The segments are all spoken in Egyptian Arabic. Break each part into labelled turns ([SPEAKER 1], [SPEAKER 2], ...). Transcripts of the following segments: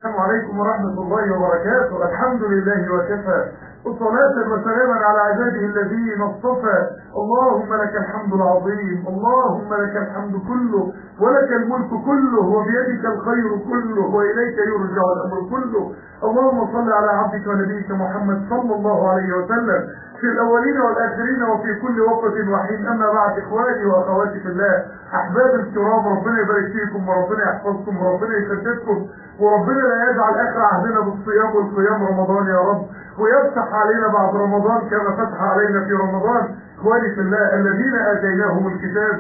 [SPEAKER 1] السلام عليكم ورحمة الله وبركاته الحمد لله وكفى وصلاة وسلاما على عباده الذين اصطفى اللهم لك الحمد العظيم اللهم لك الحمد كله ولك الملك كله وبيدك الخير كله وإليك يرجع الأمر كله اللهم صل على عبدك ونبيك محمد صلى الله عليه وسلم في الأولين والآخرين وفي كل وقت وحين أما بعد إخواني وأخواتي في الله أحباب الكرام ربنا يبارك فيكم وربنا يحفظكم وربنا يسددكم وربنا لا يجعل آخر عهدنا بالصيام والقيام رمضان يا رب ويفتح علينا بعد رمضان كما فتح علينا في رمضان إخواني في الله الذين آتيناهم الكتاب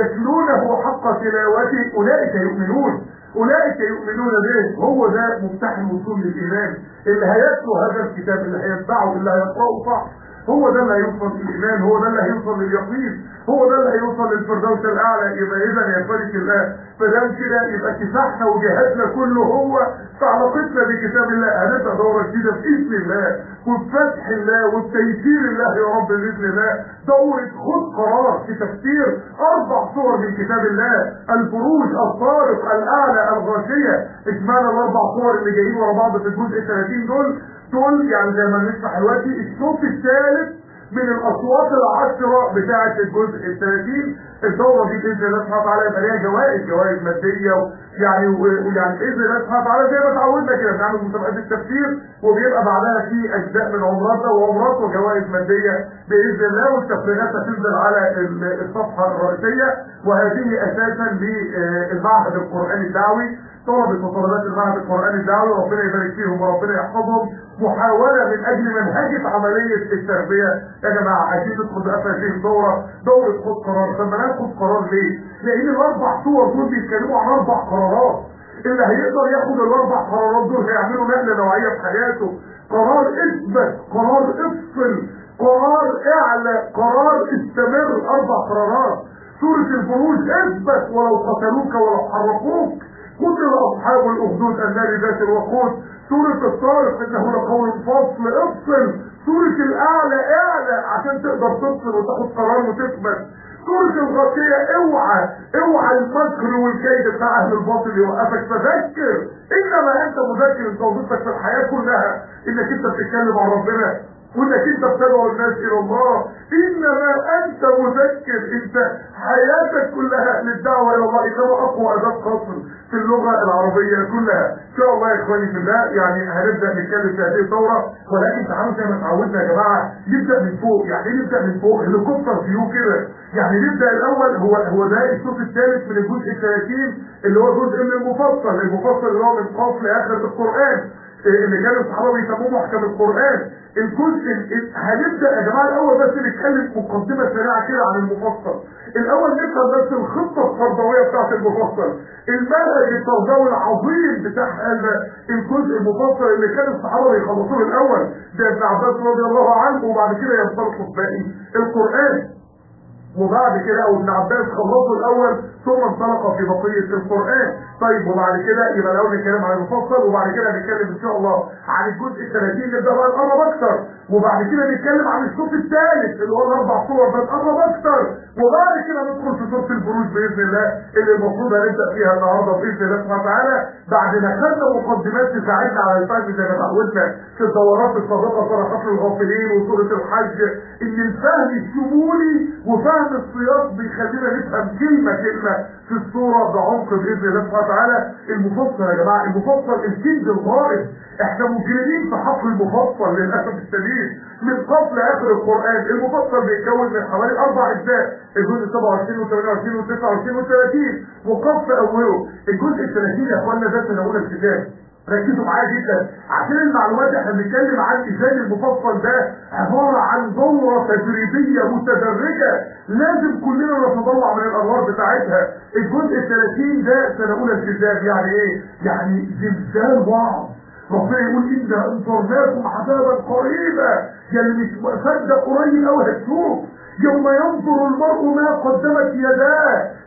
[SPEAKER 1] يتلونه حق تلاوته أولئك يؤمنون أولئك يؤمنون به هو ده مفتاح الوصول للإيمان اللي هيتلو هذا الكتاب اللي هيتبعه اللي هيقرأه صح هو ده اللي هيوصل للإيمان هو ده اللي هيوصل لليقين هو ده اللي هيوصل للفردوس الأعلى يبقى إذا يا فريق الله فدام كده يبقى كفاحنا وجهادنا كله هو في علاقتنا بكتاب الله هنبقى دورة جديدة بإذن الله وبفتح الله وبتيسير الله يا رب بإذن الله دورة خد قرار في تفسير أربع صور من كتاب الله الفروج الطارق الأعلى الغاشية إجمالا الأربع صور اللي جايين ورا بعض في الجزء 30 دول دول يعني زي ما نشرح دلوقتي الصوت الثالث من الاصوات العشرة بتاعة الجزء الثلاثين الدورة دي باذن الله سبحانه وتعالى يبقى ليها جوائز جوائز مادية ويعني ويعني باذن الله سبحانه وتعالى زي ما اتعودنا كده بنعمل مسابقات التفسير وبيبقى بعدها في اجزاء من عمراتنا وعمرات وجوائز مادية باذن الله والتفريغات هتنزل على الصفحة الرئيسية وهذه اساسا للمعهد القرآني الدعوي طلبة وطلبات المعهد القرآني الدعوي ربنا يبارك فيهم وربنا يحفظهم محاولة من أجل منهجة عملية التربية يا جماعة عايزين ندخل بقى في دورة دورة خد قرار طب ما ناخد قرار ليه؟ لأن الأربع صور دول بيتكلموا عن أربع قرارات اللي هيقدر ياخد الأربع قرارات دول هيعملوا نقلة نوعية في حياته قرار اثبت قرار افصل قرار اعلى قرار استمر أربع قرارات سورة الفروج اثبت ولو قتلوك ولو حرقوك قتل أصحاب الأخدود النار ذات الوقود سورة الطارق إنه لقول فصل افصل سورة الأعلى اعلى عشان تقدر تفصل وتاخد قرار وتثبت سورة الغاشية اوعى اوعى المكر والكيد بتاع أهل الباطل يوقفك فذكر إنما أنت مذكر أنت وظيفتك في الحياة كلها إنك أنت بتتكلم عن ربنا وانك انت بتدعو الناس الى الله انما انت مذكر انت حياتك كلها للدعوه الى الله انما اقوى اداه قصر في اللغه العربيه كلها ان شاء الله يا اخواني في الله يعني هنبدا نتكلم في هذه الدوره ولكن تعالوا زي ما اتعودنا يا جماعه نبدا من فوق يعني ايه نبدا من فوق هليكوبتر فيو كده يعني نبدا الاول هو هو ده الصوت الثالث من الجزء ال 30 اللي هو جزء من المفصل المفصل اللي هو من قاف لاخر القران اللي كانوا الصحابه بيسموه محكم القران الجزء هنبدا يا جماعه الاول بس نتكلم مقدمه سريعه كده عن المفصل الاول نفهم بس الخطه التربويه بتاعت المفصل المنهج التربوي العظيم بتاع هذا الجزء المفصل اللي كان الصحابه بيخلصوه الاول ده ابن عباس رضي الله عنه وبعد كده ينطلقوا في باقي القران وبعد كده او ابن عباس خلصوا الاول ثم انطلق في بقية القرآن طيب وبعد كده يبقى الاول نتكلم عن المفصل وبعد كده نتكلم ان شاء الله عن الجزء ال 30 نبدا بقى نقرب اكتر وبعد كده نتكلم عن الصوت الثالث اللي هو الاربع صور ده نقرب اكتر وبعد كده ندخل في صوت البروج باذن الله اللي المفروض هنبدا فيها النهارده باذن الله سبحانه وتعالى بعد ما خدنا مقدمات تساعدنا على الفهم زي ما اتعودنا في الدورات السابقه صراحات الغافلين وسوره الحج ان الفهم الشمولي وفهم السياق بيخلينا نفهم كلمه كلمه في الصورة بعمق بإذن الله سبحانه وتعالى المفصل يا جماعة المفصل الكنز الغائب احنا مجرمين في حفر المفصل للأسف الشديد من قبل آخر القرآن المفصل بيتكون من حوالي أربع أجزاء الجزء 27 و 28 و 29 و 30 وقف أوله الجزء ال 30 يا إخوانا ده سنة أولى الكتاب ركزوا معايا جدا عشان المعلومات احنا بنتكلم عن ازاي المفصل ده عبارة عن دورة تدريبية متدرجة لازم كلنا نتطلع من الانوار بتاعتها الجزء ال 30 ده سنة اولى الكتاب يعني ايه؟ يعني زلزال وعظ ربنا يقول إنا أنصرناكم عذابا قريبا يعني مش مصدق قريب أو هتشوف يوم ينظر المرء ما قدمت يداه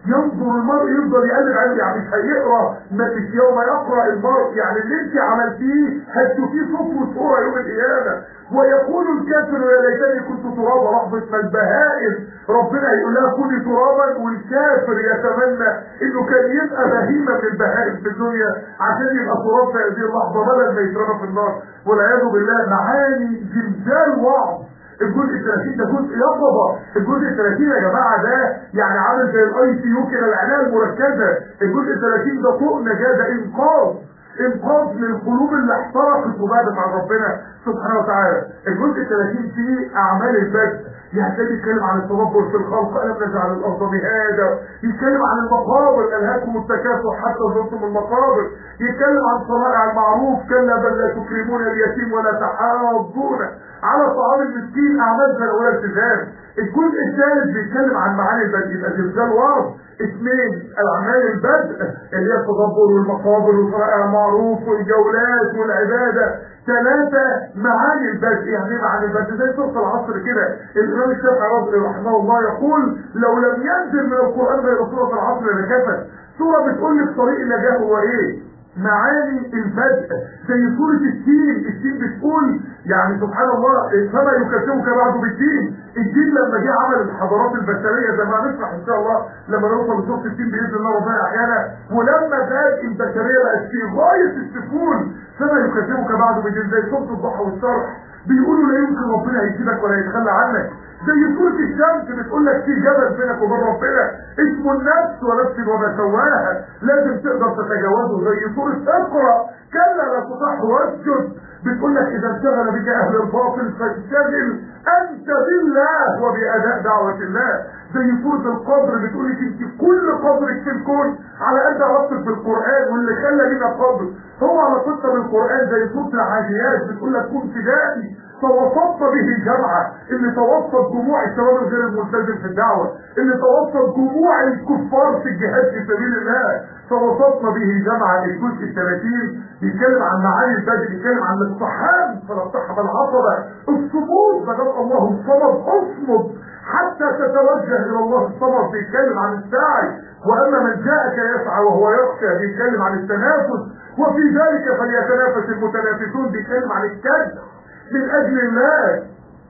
[SPEAKER 1] ينظر المرء يفضل يقلب عليه يعني مش هيقرا ما مش يوم يقرا المرء يعني اللي انت عملتيه هتشوفيه صفر وصوره يوم القيامه ويقول الكافر يا ليتني كنت ترابا رحمه ما البهائم ربنا يقول لها كوني ترابا والكافر يتمنى انه كان يبقى بهيمه من البهائم في الدنيا عشان يبقى تراب في هذه اللحظه بدل ما يترمى في النار والعياذ بالله معاني زلزال وعظ الجزء 30 ده جزء يقظه الجزء 30 يا جماعه ده يعني عامل زي الاي سي يو كده العنايه المركزه الجزء 30 ده طوق نجاه ده انقاذ انقاذ للقلوب اللي احترقت وبعدت عن ربنا سبحانه وتعالى الجزء 30 فيه اعمال البدء يعني ده بيتكلم عن التدبر في الخلق الم نجعل الارض مهادا يتكلم عن المقابر الهاكم التكاثر حتى زرتم المقابر يتكلم عن صنائع المعروف كلا بل لا تكرمون اليتيم ولا تحاضون على طعام المسكين اعمال زي الاولى التزام الجزء الثالث بيتكلم عن معاني البدء يبقى زلزال وارض اثنين الاعمال البدء اللي هي التدبر والمقابر وصنائع المعروف والجولات والعباده ثلاثة معاني البدء يعني ايه معاني البدء زي سورة العصر كده الإمام الشافعي رحمه الله يقول لو لم ينزل من القرآن غير سورة العصر لكفت سورة بتقول لك طريق النجاة هو ايه معاني البدء زي سورة التين التين بتقول يعني سبحان الله فما يكتبك بعد بالدين الدين لما جه عمل الحضارات البشرية زي ما هنشرح ان شاء الله لما نوصل لسورة التين بإذن الله ربنا احيانا ولما زاد البشرية بقت في غاية السكون فما يكتبك بعد بالدين زي سورة الضحى والشرح بيقولوا لا يمكن ربنا هيسيبك ولا يتخلى عنك زي سورة الشمس بتقول لك في جبل بينك وبين ربنا اسمه النفس ونفس وما سواها لازم تقدر تتجاوزه زي سورة اقرا كلا لا تطح واسجد بتقول لك اذا انشغل بك اهل الباطل فاشتغل انت بالله وباداء دعوة الله زي سورة القدر بتقول لك انت كل قدرك في الكون على قد علاقتك بالقرآن واللي خلى لنا قدر هو علاقتنا بالقرآن زي سورة العاديات بتقول لك كن فدائي توسطت به الجامعة اللي توسط جموع الشباب الغير الملتزم في الدعوة اللي توسط جموع الكفار في الجهاد في سبيل الله توسطنا به جامعة الجزء الثلاثين بيتكلم عن معاني البدء بيتكلم عن الاقتحام فلا اقتحم العقبة الصمود فقال الله الصمد اصمد حتى تتوجه الى الله الصمد بيتكلم عن السعي واما من جاءك يسعى وهو يخشى بيتكلم عن التنافس وفي ذلك فليتنافس المتنافسون بيتكلم عن الكذب من اجل الله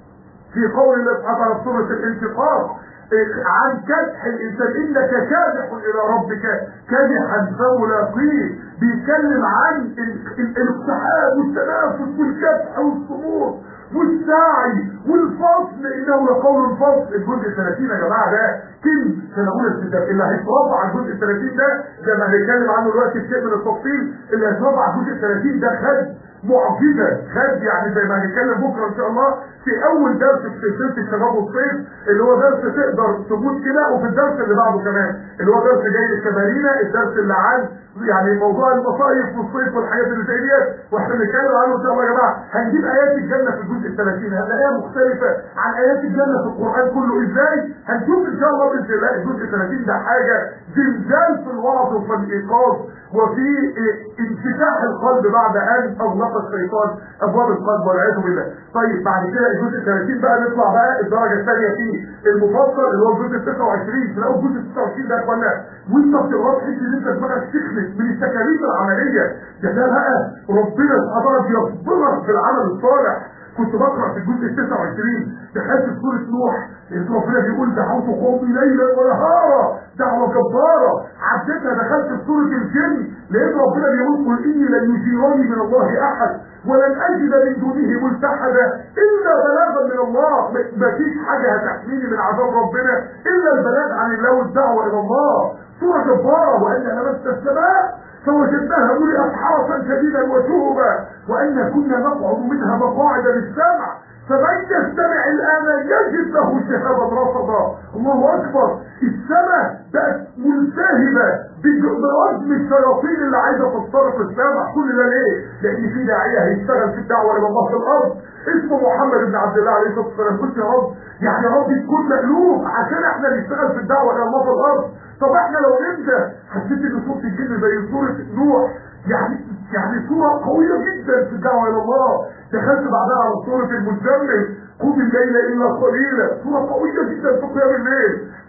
[SPEAKER 1] في قول الله سبحانه وتعالى في سوره الانشقاق عن كدح الانسان انك كادح الى ربك كادحا فملاقيه بيتكلم عن الاقتحام والتنافس والكدح والصمود والسعي والفصل انه لقول الفصل الجزء 30 يا جماعه ده كلمه سنقول الكتاب اللي هيترفع على الجزء 30 ده زي ما هنتكلم عنه دلوقتي بشيء من التفصيل اللي هيترفع على الجزء 30 ده خد معجزه خد يعني زي ما هنتكلم بكره ان شاء الله في اول درس في سلسله الشباب والصيف اللي هو درس تقدر تموت كده وفي الدرس اللي بعده كمان اللي هو درس جاي للكبارينا الدرس اللي عن يعني موضوع المصايف والصيف والحاجات اللي زي ديت واحنا بنتكلم عنه ان شاء الله يا جماعه هنجيب ايات الجنه في الجزء ال 30 هنلاقيها مختلفه عن ايات الجنه في القران كله ازاي هنشوف ان شاء الله باذن الله الجزء ال 30 ده حاجه زلزال في الوعظ وفي الايقاظ وفي انفتاح القلب بعد ان اغلق الشيطان ابواب القلب والعياذ بالله طيب بعد كده الجزء ال 30 بقى نطلع بقى الدرجه الثانيه فيه المفصل اللي هو الجزء ال 29 تلاقوا الجزء ال 29 ده يا اخوانا وانت بتقرا تحس ان انت دماغك سخنت من التكاليف العمليه ده ده بقى ربنا سبحانه وتعالى بيصبرك في العمل الصالح كنت بقرا في الجزء ال 29 دخلت في سوره نوح ربنا بيقول دعوت قومي ليلا ونهارا دعوه جباره عديتها دخلت في سوره الجن لقيت ربنا بيقول قل اني لن يجيرني من الله احد ولن اجد من دونه ملتحدا الا بلاغا من الله مفيش حاجه هتحميني من عذاب ربنا الا البلاغ عن الله والدعوه الى الله سوره جباره وان لمست السماء فوجدناها ملئت حرسا شديدا وشهبا وان كنا نقعد منها مقاعد للسمع فمن يستمع الان يجد له شهابا رصدا الله اكبر السماء بقت ملتهبه برجم الشياطين اللي عايزه تخترق السمع كل ده ليه؟ لان في داعيه هيشتغل في الدعوه الى الله في الارض اسمه محمد بن عبد الله عليه الصلاه والسلام قلت يا رب يعني يا رب تكون مقلوب عشان احنا نشتغل في الدعوه الى الله في الارض طب احنا لو نبدا حسيت ان صوت الجن زي صوره نوح يعني يعني صوره قويه جدا في الدعوه الى الله دخلت بعدها على صوره المزمل قوم الليل الا قليلا صوره قويه جدا في قيام الليل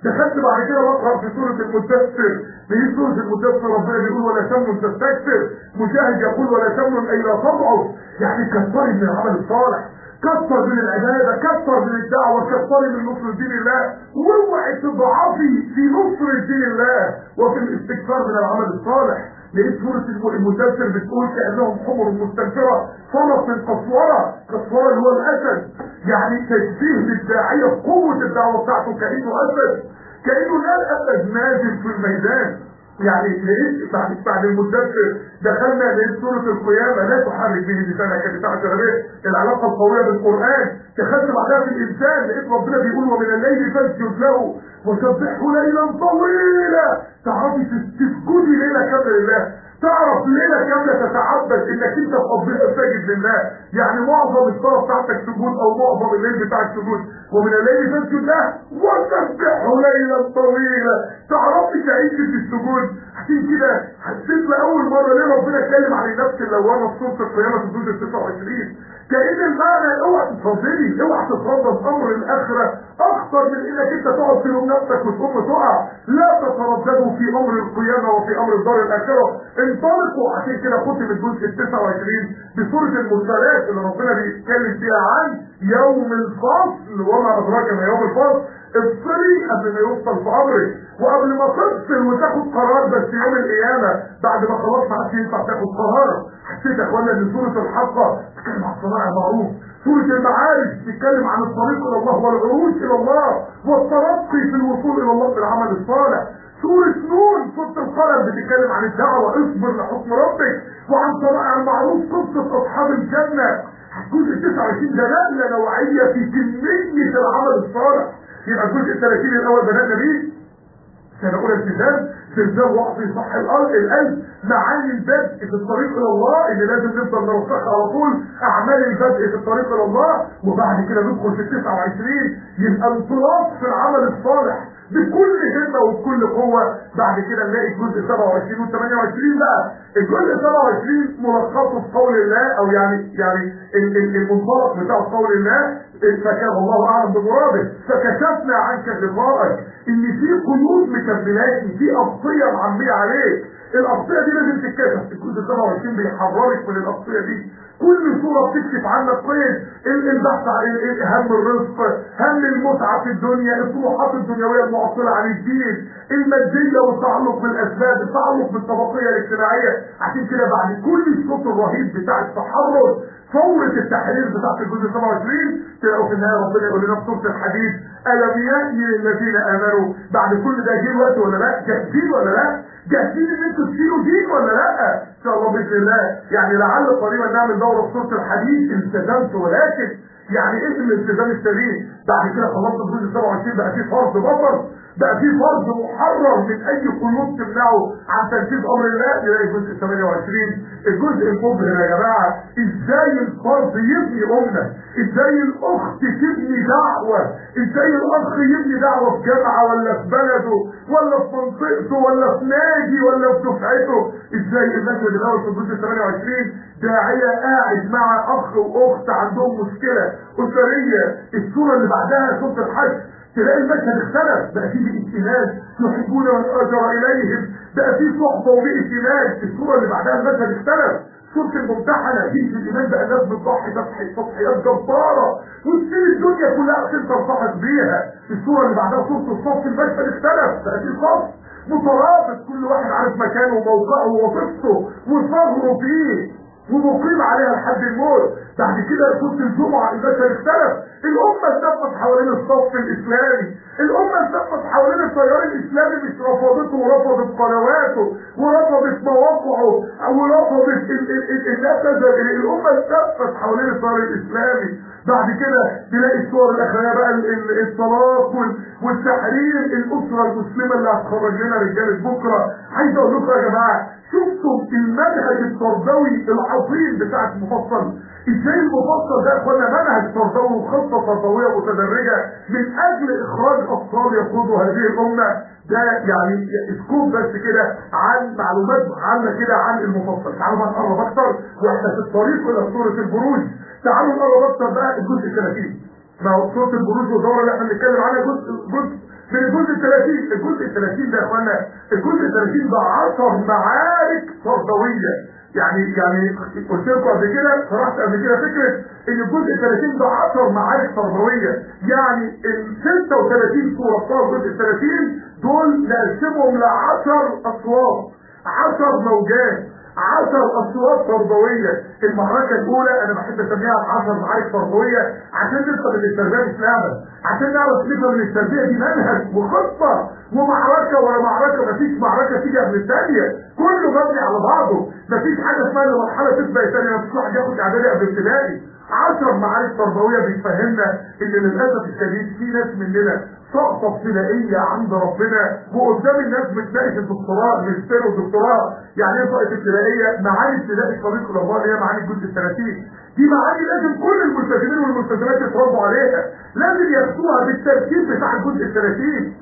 [SPEAKER 1] دخلت بعد كده بقرا في سوره المدثر في سوره المدثر ربنا بيقول ولا تمنن تستكثر مجاهد يقول ولا تمنن اي لا تضعف يعني كثري من العمل الصالح كثر من العبادة كثر من الدعوة كثري من نصر دين الله واوعي تضعفي في نصر دين الله وفي الاستكثار من العمل الصالح لقيت سورة المدثر بتقول كأنهم حمر مستنفرة فرس قسورة قسورة اللي هو الأسد يعني تشبيه للداعية بقوة الدعوة بتاعته كأنه أسد كأنه لا الأسد نازل في الميدان يعني لقيت بعد بعد المدثر دخلنا لقيت سورة القيامة لا تحرك به لسانك بتاع شباب العلاقة القوية بالقرآن دخلت بعدها في الإنسان لقيت ربنا بيقول ومن الليل فاسجد له وسبحه ليلا طويلا تعرفي تسجدي ليلة كاملة لله تعرف ليلة كاملة تتعبد انك انت تقضيها ساجد لله يعني معظم الصلاة بتاعتك سجود او معظم الليل بتاعك سجود ومن الليل فاسجد له وسبحه ليلا طويلا تعرفي تعيش في السجود عشان كده حسيت لأول مرة ليه ربنا اتكلم عن النفس اللوامة في سورة القيامة في الجزء 29 كأن المعنى اوعى تتفضلي اوعى تتفضل امر الاخرة اخطر من انك انت تقعد تلوم نفسك وتقوم تقع لا تترددوا في امر القيامة وفي امر الدار الاخرة انطلقوا عشان كده ختم الجزء ال 29 بسورة المرسلات اللي ربنا بيتكلم فيها عن يوم الفصل وما ادراك ما يوم الفصل افصلي قبل ما يوصل في امرك وقبل ما تفصل وتاخد قرار بس يوم القيامه بعد ما خلاص ما عادش ينفع تاخد قرار حسيت يا اخوانا ان سوره الحقه بتتكلم عن الصناعه المعروف سوره المعارج بتتكلم عن الطريق الى الله والعروج الى الله والترقي في الوصول الى الله بالعمل الصالح سورة نون سورة القلم بتتكلم عن الدعوة اصبر لحكم ربك وعن صناعة المعروف قصة أصحاب الجنة الجزء 29 ده نقلة نوعية في كمية العمل الصالح يبقى الجزء 30 الأول بدأنا بيه سنة أولى التزام زلزال وقفي صح الأرض القلب معاني البدء في الطريق إلى الله اللي لازم نفضل نرسخها على طول أعمال البدء في الطريق إلى الله وبعد كده ندخل في 29 يبقى انطلاق في العمل الصالح بكل همة وبكل قوة بعد كده نلاقي الجزء 27 و 28 بقى الجزء 27 ملخصه في قول الله او يعني يعني المنطلق بتاع قول الله فكان الله اعلم بمراده فكشفنا عنك غطاءك ان في قيود مكملات في اغطيه معميه عليك الاغطيه دي لازم تتكشف الجزء 27 بيحررك من الاغطيه دي كل صورة بتكشف عنك قيد البحث عن هم الرزق هم المتعة في الدنيا الطموحات الدنيوية المعطلة عن الدين المادية والتعلق بالأسباب التعلق بالطبقية الاجتماعية عشان كده بعد كل الصوت الرهيب بتاع التحرر ثورة التحرير بتاعت الجزء 27 تلاقوا في النهاية ربنا يقول لنا في سورة الحديث ألم يأتي للذين آمنوا بعد كل ده جه الوقت ولا لا؟ جاهزين ولا لا؟ جاهزين ان انتوا تشيلوا دين ولا لا؟ ان شاء الله باذن الله يعني لعل قريبا نعمل دوره في سوره الحديث التزمت ولكن يعني ايه الالتزام السليم؟ بعد كده خلصت الجزء 27 بقى في فرض بطل بقى في فرض محرر من اي قيود تمنعه عن تنفيذ امر الله يلاقي الجزء 28 الجزء المبهر يا جماعه ازاي الفرد يبني امه ازاي الاخت تبني دعوه ازاي الاخ يبني دعوه في جامعه ولا في بلده ولا في منطقته ولا في نادي ولا في دفعته ازاي المشهد الاول في الجزء 28 داعيه قاعد مع اخ واخت عندهم مشكله اسريه الصوره اللي بعدها سوره الحج تلاقي المشهد اختلف بقى فيه ائتلاف يحبون من اجر اليهم بقى فيه صحبه وفيه ائتلاف الصوره اللي بعدها المشهد اختلف سوره الممتحنه دي في الايمان بقى الناس بتضحي تضحي تضحيات جباره وتسيب الدنيا كلها عشان ترتبط بيها الصوره اللي بعدها سوره الصف المشهد اختلف بقى فيه صف مترابط كل واحد عارف مكانه وموقعه ووظيفته وصبره فيه ومقيم عليها لحد الموت بعد كده سوره الجمعه المشهد اختلف الامه التفت حوالين الصف الاسلامي الامه التفت حوالين التيار الاسلامي مش رفضته ورفضت قنواته ورفضت مواقعه ورفضت الناس الامه التفت حوالين التيار الاسلامي بعد كده تلاقي الصور الاخرانيه بقى الطلاق والتحرير الاسره المسلمه اللي هتخرج لنا رجاله بكره عايز اقول لكم يا جماعه شفتم المنهج التربوي العظيم بتاع المفصل ازاي المفصل ده يا اخوانا منهج تربوي وخطه تربويه متدرجه من اجل اخراج اطفال يقودوا هذه الامه ده يعني سكوب بس كده عن معلومات عامه كده عن المفصل تعالوا بقى نقرب اكتر واحنا في الطريق الى سوره البروج تعالوا نقرب اكتر بقى الجزء 30 ما هو سوره البروج والدوره اللي احنا بنتكلم عنها جزء جزء من الجزء 30 الجزء 30 ده يا اخوانا الجزء 30 ده 10 معارك تربويه يعني يعني قلت لكم قبل كده شرحت قبل كده فكره ان الجزء 30 ده 10 معارك تربويه يعني ال 36 صوره بتوع الجزء 30 دول نقسمهم ل 10 اصوات 10 موجات عشر اصوات تربويه المعركه الاولى انا بحب اسميها عشر معارك تربويه عشان نفهم ان التربيه مش لعبه عشان نعرف نفهم ان التربيه دي منهج وخطه ومعركه ورا معركه مفيش معركه تيجي قبل الثانيه كله مبني على بعضه مفيش حاجه اسمها ان مرحله تسبق الثانيه مفيش واحد ياخد اعدادي قبل ابتدائي عشر معارك تربويه بتفهمنا ان للاسف الشديد في ناس مننا سقطة ابتدائية عند ربنا وقدام الناس بتناقش الدكتوراه ماجستير ودكتوراه يعني ايه سقطة ابتدائية معاني ابتدائي طريق الأبواب اللي هي معاني الجزء الثلاثين دي معاني لازم كل الملتزمين والملتزمات يتربوا عليها لازم ياخدوها بالترتيب بتاع الجزء الثلاثين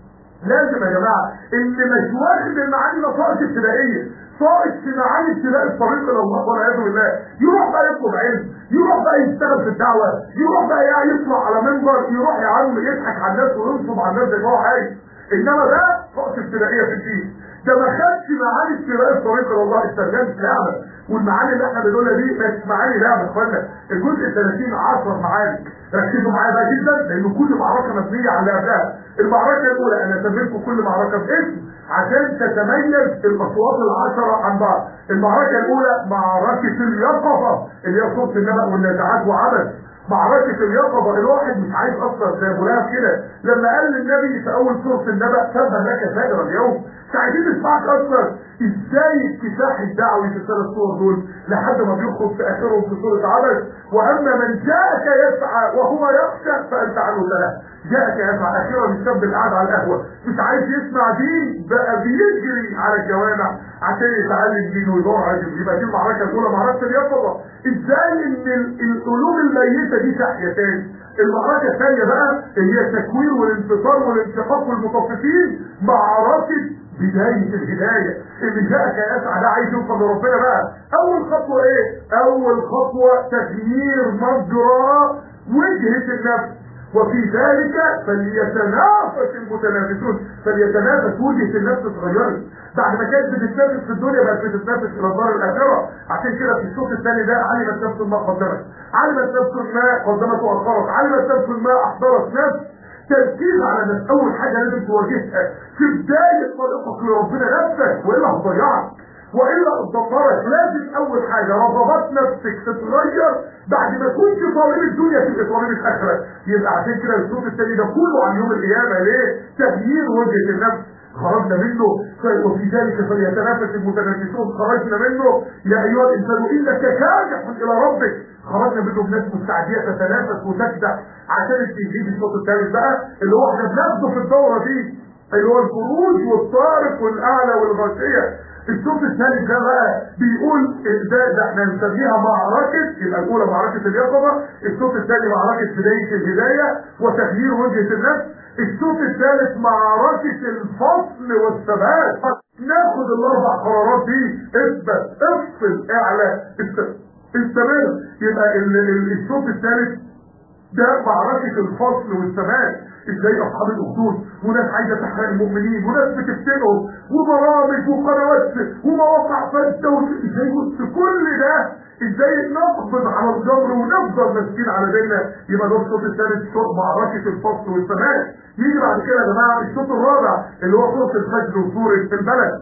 [SPEAKER 1] لازم يا جماعة اللي مش واخد المعاني ده سقط ابتدائية ساقط في معاني ابتداء الطريق الى الله والعياذ بالله يروح بقى يطلب علم يروح بقى يشتغل في الدعوه يروح بقى يعني يطلع على منبر يروح يا عم يضحك على الناس وينصب على الناس زي ما هو عايز انما ده سقط ابتدائيه في الدين ده ما خدش معاني ابتداء الطريق الى الله استخدام لعبه والمعاني اللي احنا بنقولها دي مش معاني لعبه يا اخوانا الجزء 30 10 معاني ركزوا معايا بقى جدا لان كل معركه مبنيه على قبلها المعركه الاولى انا سميتكم كل معركه باسم عشان تتميز الاصوات العشره عن بعض المعركه الاولى معركه اليقظه اللي هي صوت النبأ والنزعات وعبث معركة اليقظة الواحد مش عايز اصلا زي ابو لهب كده لما قال للنبي في اول سورة النبأ سبب لك سائر اليوم مش عايزين نسمعك اصلا ازاي اكتساح الدعوي في الثلاث صور دول لحد ما بيخرج في اخرهم في سورة عبس واما من جاءك يسعى وهو يخشى فانت عنه لا جاءك يسعى اخيرا الشاب اللي قاعد على القهوه مش عايز يسمع دين بقى بيجري على الجوامع عشان يتعلم دين ويدور على دين يبقى دي المعركه الاولى معركه اليقظه ازاي ان القلوب الميته دي تحيا تاني المعركة الثانية بقى اللي هي التكوير والانتصار والانشقاق والمطففين معركة بداية الهداية اللي جاءك يسعى ده عايز يوصل لربنا بقى أول خطوة إيه؟ أول خطوة تغيير مجرى وجهة النفس وفي ذلك فليتنافس المتنافسون فليتنافس وجهة النفس اتغيرت بعد ما كانت بتتنافس في الدنيا بقت بتتنافس في الدار الاخره عشان كده في الصوت الثاني ده علمت نفس ما قدمت علمت نفس ما قدمت واخرت علمت نفس ما احضرت نفس تركيز على نفس اول حاجه لازم تواجهها في بدايه طريقك لربنا نفسك والا هتضيعك والا هتدمرك لازم اول حاجه رغبات نفسك تتغير بعد ما كنت طالب الدنيا تبقى طالب الاخره يبقى عشان كده الصوت الثاني ده كله عن يوم القيامه ليه؟ تغيير وجهه النفس خرجنا منه وفي ذلك فليتنافس المتنافسون خرجنا منه يا ايها الانسان انك كادح الى ربك خرجنا منه بناس مستعديه تتنافس وتكدح عشان التنجيب الصوت الثالث بقى اللي هو احنا بناخده في الدوره دي اللي هو الخروج والطارق والاعلى والغاشيه الصوت الثالث ده بقى بيقول ده ده احنا نسميها معركه يبقى الاولى معركه اليقظه الصوت الثاني معركه بدايه الهدايه وتغيير وجهه النفس الصوت الثالث معركة الفصل والثبات ناخد الاربع قرارات دي اثبت افصل اعلى استمر يبقى الصوت الثالث ده معركة الفصل والثبات ازاي اصحاب الاخدود وناس عايزه تحرق المؤمنين وناس بتفتنهم وبرامج وقنوات ومواقع فاسده ازاي وسط كل ده ازاي نقبض على الجبر ونفضل ماسكين على ديننا يبقى ده الصوت الثالث صوت معركه الفصل والثبات يجي بعد كده يا جماعه الصوت الرابع اللي هو صوت الفجر وصوره البلد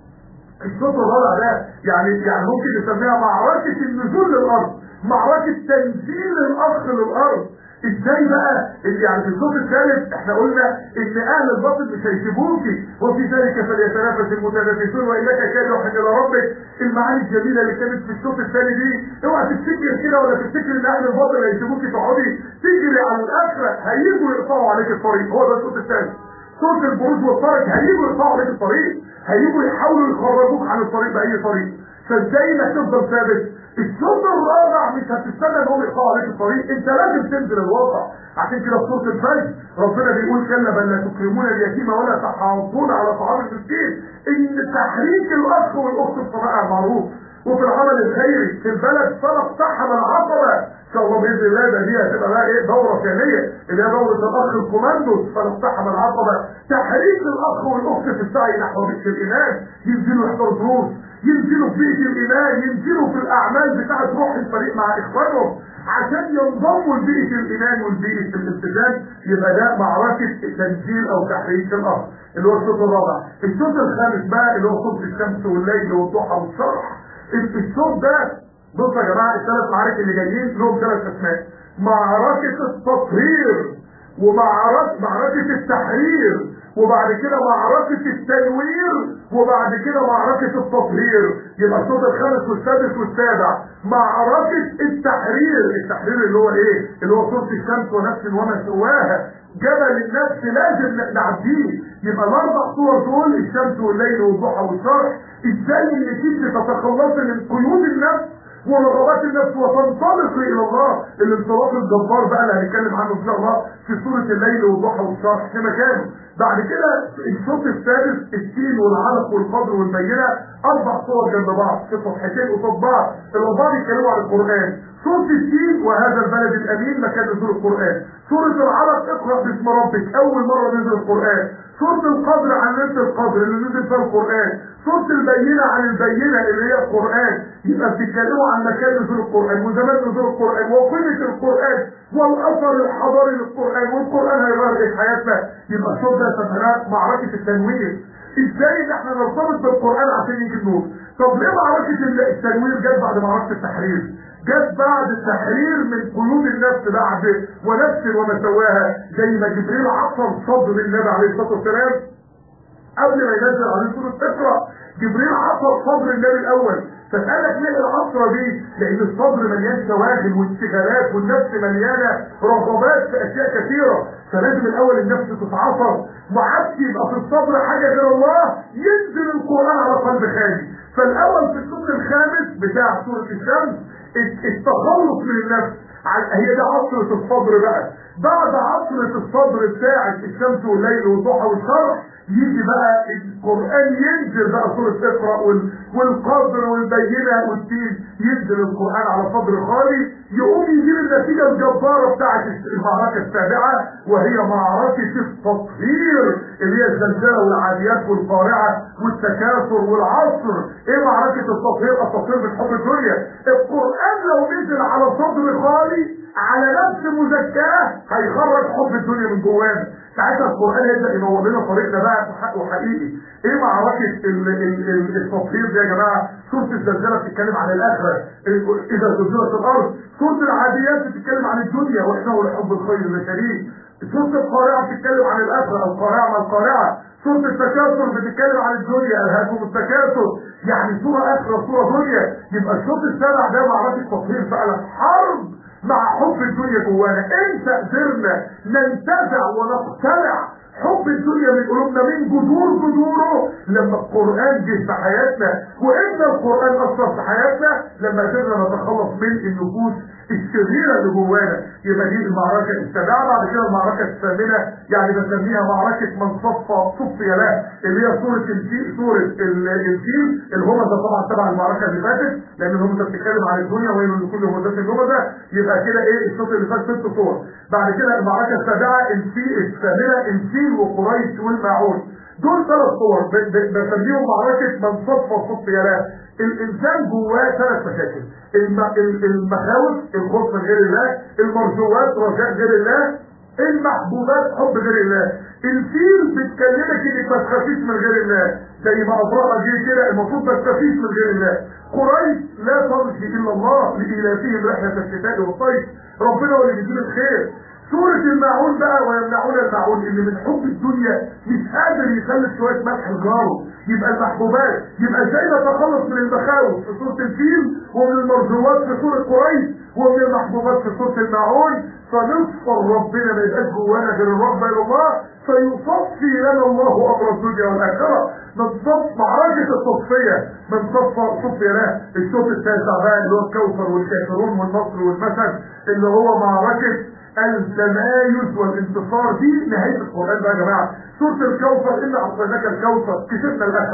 [SPEAKER 1] الصوت الرابع ده يعني يعني ممكن نسميها معركه النزول للارض معركه تنزيل الاخ للارض ازاي بقى يعني في الصوت الثالث احنا قلنا ان اهل الباطل مش هيسيبوكي وفي ذلك فليتنافس المتنافسون وانك كادح الى ربك المعاني الجميله اللي كانت في الصوت الثاني دي اوعى تفتكر كده ولا تفتكر ان اهل الباطل هيسيبوكي تقعدي تجري على الاخره هيجوا يقطعوا عليك الطريق هو ده الصوت الثالث صوت البروج والطرق هيجوا يقطعوا عليك الطريق هيجوا يحاولوا يخرجوك عن الطريق باي طريق فازاي انك تفضل ثابت الصوت الرابع مش هتستنى ان هم يقطعوا عليك الطريق انت لازم تنزل الواقع عشان كده في سوره الفجر ربنا بيقول كلا بل لا تكرمون اليتيم ولا تحاضون على طعام المسكين ان تحريك الاخ والاخت بطريقه معروف وفي العمل الخيري في البلد فنقتحم العقبه ان شاء الله باذن الله ده دي هتبقى بقى ايه دوره ثانيه اللي هي دوره الاخ الكوماندوز فنقتحم العقبه تحريك الاخ والاخت في السعي نحو بيت الايمان ينزلوا يحضروا دروس ينزلوا في بيت الايمان ينزلوا في الاعمال بتاعه روح الفريق مع اخوانهم عشان ينضموا لبيئه الايمان والبيئه الالتزام يبقى ده معركه تنزيل او تحريك الارض اللي هو الصوت الرابع الصوت الخامس بقى اللي هو صوت الشمس والليل والضحى والشرح الصوت ده بصوا يا جماعه الثلاث معارك اللي جايين لهم ثلاث اسماء معركه التطهير ومعركه معركه التحرير وبعد كده معركة التنوير وبعد كده معركة التطهير يبقى الصوت الخامس والسادس والسابع معركة التحرير التحرير اللي هو ايه اللي هو صوت الشمس ونفس وما سواها جبل النفس لازم نعديه يبقى الاربع صور دول الشمس والليل والضحى والشرح ازاي انك انت تتخلصي من قيود النفس ورغبات النفس وتنطلق الى الله الانطلاق الجبار بقى اللي هنتكلم عنه ان شاء الله في سوره الليل والضحى والشرح في مكانه بعد كده الصوت السادس التين والعلق والقدر والبينه اربع صور جنب بعض في صفحتين قصاد بعض الاربعه بيتكلموا عن القران صوت التين وهذا البلد الامين مكان نزول القران سوره العلق اقرا باسم ربك اول مره نزل القران سوره القدر عن ليله القدر اللي نزل فيها القران سوره البينه عن البينه اللي هي القران يبقى بتتكلموا عن مكان نزول القران وزمان نزول القران وقيمه القران والاثر الحضاري للقران والقران هيغير ايه حياتنا يبقى الصوت ده سفرات معركه التنوير ازاي ان احنا نرتبط بالقران عشان يجي النور طب ليه معركه التنوير جت بعد معركه التحرير جت بعد التحرير من قيود النفس بعد ونفس وما سواها زي ما جبريل عصر صدر النبي عليه الصلاه والسلام قبل ما ينزل عليه سوره اقرا جبريل عصر صدر النبي الاول فسألك ليه العصرة دي لان الصدر مليان شواغل وانشغالات والنفس مليانة رغبات في اشياء كثيرة فلازم الاول النفس تتعصر ما عادش يبقى في الصدر حاجة غير الله ينزل القرآن على قلب خالي فالاول في الصوت الخامس بتاع سورة الشمس التخلص من النفس هي ده عصرة الصدر بقى بعد عصرة الصدر بتاعة الشمس والليل والضحى والشرح يجي بقى القرآن ينزل بقى سورة اقرأ والقدر والبينة والتين ينزل القرآن على صدر خالي يقوم يجيب النتيجة الجبارة بتاعت المعركة السابعة وهي معركة التطهير اللي هي الزلزلة والعاديات والقارعة والتكاثر والعصر ايه معركة التطهير التطهير من حب الدنيا القرآن لو نزل على صدر خالي على نفس مزكاه هيخرج حب الدنيا من جوانا ساعتها القران يبدا ينور لنا طريقنا بقى حق وحقيقي ايه معركه ال ال ال التطهير دي يا جماعه سوره الزلزله بتتكلم عن الاخره اذا زلزلت الارض سوره العاديات بتتكلم عن الدنيا واحنا لحب الخير لشديد سوره القارعه بتتكلم عن الاخره القارعه ما القارعه سورة التكاثر بتتكلم عن الدنيا ألهاكم التكاثر يعني سورة آخرة سورة دنيا يبقى الشوط السابع ده معركة تطهير فعلا حرب مع حب الدنيا جوانا امتى قدرنا ننتزع ونقتلع حب الدنيا من قلوبنا من جذور جذوره لما القرآن جه في حياتنا وإمتى القرآن أثر في حياتنا لما قدرنا نتخلص من النفوس الشريرة اللي جوانا يبقى دي المعركة السابعة بعد كده المعركة الثامنة يعني بسميها معركة من صفى صفي له اللي هي سورة الفيل سورة الفيل الهمزة طبعا تبع المعركة اللي فاتت لأن الهمزة بتتكلم عن الدنيا وين لكل همزات الهمزة يبقى كده إيه الصوت اللي فات ست صور بعد كده المعركة السابعة الفيل الثامنة الفيل وقريش والماعون دول ثلاث صور بسميهم معركة من صفى صفي له الانسان جواه ثلاث مشاكل المخاوف الخوف من غير الله المرجوات رجاء غير الله المحبوبات حب غير الله الفيل بتكلمك انك ما تخافيش من غير الله زي ما ابراهيم جه كده المفروض ما تخافيش من غير الله قريش لا ترجي الا الله لإلافهم رحلة الشتاء والصيف ربنا هو اللي بيجيب الخير سورة الماعون بقى ويمنعون الماعون اللي من حب الدنيا مش قادر يخلي شوية ملح لجاره يبقى المحبوبات يبقى ازاي نتخلص من المخاوف في سورة الفيل ومن المرجوات في سورة قريش ومن المحبوبات في سورة الماعون فنصفر ربنا ما يبقاش جوانا غير الرغبة الى الله فيصفي لنا الله امر الدنيا والاخره من صف معركه التصفيه من صف صفي له الشوط التاسع بقى اللي هو الكوثر والكافرون والنصر والمثل اللي هو معركه التمايز والانتصار دي نهايه القران بقى يا جماعه سوره الكوثر ان اعطيناك الكوثر كسبنا الاخره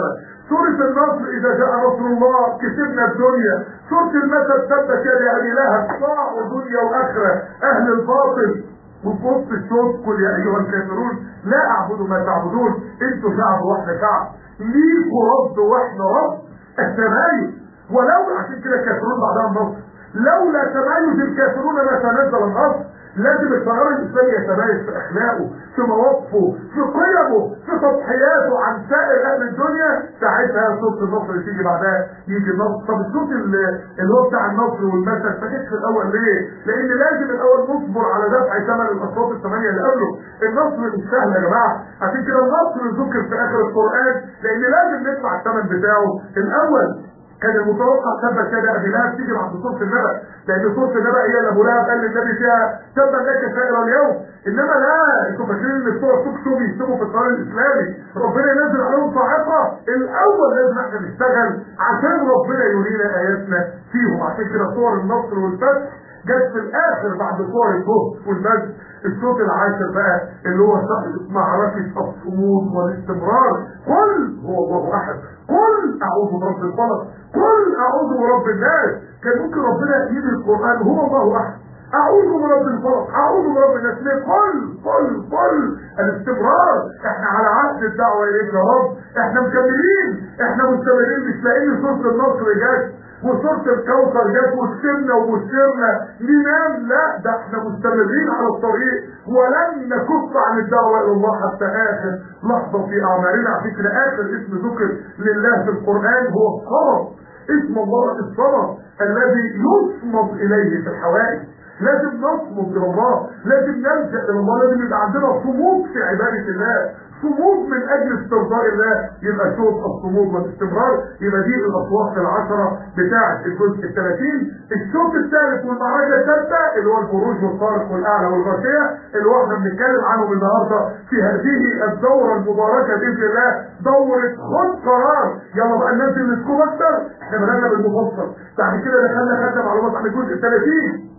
[SPEAKER 1] سورة النصر إذا جاء نصر الله كسبنا الدنيا سورة المثل تبت يا أبي لهب ضاعوا دنيا وآخرة أهل الباطل وفي وسط الصوت قل يا أيها الكافرون لا أعبد ما تعبدون أنتوا شعب وإحنا شعب ليكوا رب وإحنا رب التمايز ولو عشان كده الكافرون بعدها النصر لولا تمايز الكافرون ما تنزل النصر لازم التيار الاسلامي يتميز في اخلاقه في مواقفه في قيمه في تضحياته عن سائر اهل الدنيا ساعتها صوت النصر اللي تيجي بعدها يجي النصر طب الصوت اللي اللي هو بتاع النصر والمثل ما جتش في الاول ليه؟ لان لازم الاول نصبر على دفع ثمن الاصوات الثمانيه اللي قبله النصر مش سهل يا جماعه عشان كده النصر ذكر في اخر القران لان لازم ندفع الثمن بتاعه الاول كان المتوقع تبا كده ابي لهب تيجي بعد سوره النبأ لان سوره النبأ هي اللي ابو لهب قال للنبي فيها تبا لك سائر اليوم انما لا انتوا فاكرين ان بتوع التوك شو بيكتبوا في القران الاسلامي ربنا ينزل عليهم صاعقه الاول لازم احنا نشتغل عشان ربنا يرينا اياتنا فيهم عشان كده صور النصر والفتح جت في الاخر بعد صور الجهد والمجد الصوت العاشر بقى اللي هو معركة الصمود والاستمرار قل هو الله احد قل اعوذ برب الفلق قل اعوذ برب الناس كان ممكن ربنا يجيب القران هو الله احد اعوذ برب الفلق اعوذ برب الناس ليه قل قل قل الاستمرار احنا على عهد الدعوه اليك يا رب احنا مكملين احنا مستمرين مش لاقيين سوره النصر جت وصورة الكوثر جت وكسبنا وبشرنا ننام لا ده احنا مستمرين على الطريق ولن نكف عن الدعوة الى الله حتى اخر لحظة في اعمالنا على فكرة اخر اسم ذكر لله في القرآن هو الصمد اسم الله الصمد الذي يصمد اليه في الحوائج لازم نصمد الى الله لازم نلجا الى الله لازم يبقى عندنا صمود في عباده الله صمود من اجل استرضاء الله يبقى صوت الصمود والاستمرار يبقى دي الاصوات العشره بتاعه الجزء ال 30 الشوط الثالث والمعركه الثالثه اللي هو الخروج والطارق والاعلى والغاشيه اللي هو احنا بنتكلم عنهم النهارده في هذه الدوره المباركه باذن الله دوره خد قرار يلا بقى الناس اللي تكون اكتر احنا بدانا بالمفصل بعد كده دخلنا خدنا معلومات عن الجزء ال 30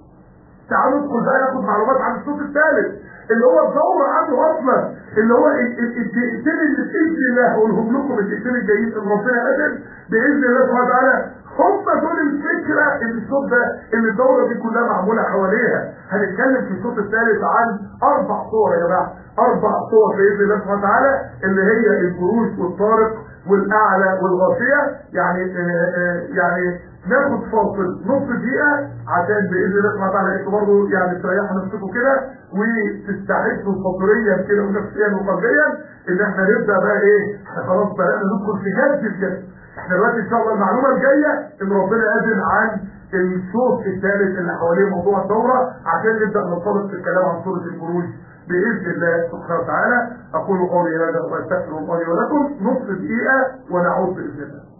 [SPEAKER 1] تعالوا ندخل بقى ناخد معلومات عن الصوت الثالث اللي هو الدورة عنده اصلا اللي هو الدقيقتين اللي باذن الله هقولهم لكم الدقيقتين الجايين ان ربنا قدر باذن الله سبحانه وتعالى هم دول الفكره اللي الصوت ده اللي الدوره دي كلها معموله حواليها هنتكلم في الصوت الثالث عن اربع صور يا جماعه اربع صور باذن الله سبحانه وتعالى اللي هي البروج والطارق والاعلى والغاشيه يعني آآ آآ يعني ناخد فاصل نص دقيقة عشان بإذن الله سبحانه وتعالى انتوا برضه يعني تريحوا نفسكم كده وتستعدوا فطريا كده ونفسيا وقلبيا ان احنا نبدا بقى ايه احنا خلاص بدأنا ندخل في جد الجد احنا دلوقتي ان شاء الله المعلومة الجاية ان ربنا أذن عن الصوت الثالث اللي حواليه موضوع الدورة عشان نبدأ ننطلق في الكلام عن سورة البروج بإذن الله سبحانه وتعالى أقول قولي هذا وأستغفر الله لي ولكم نص دقيقة ونعود بإذن الله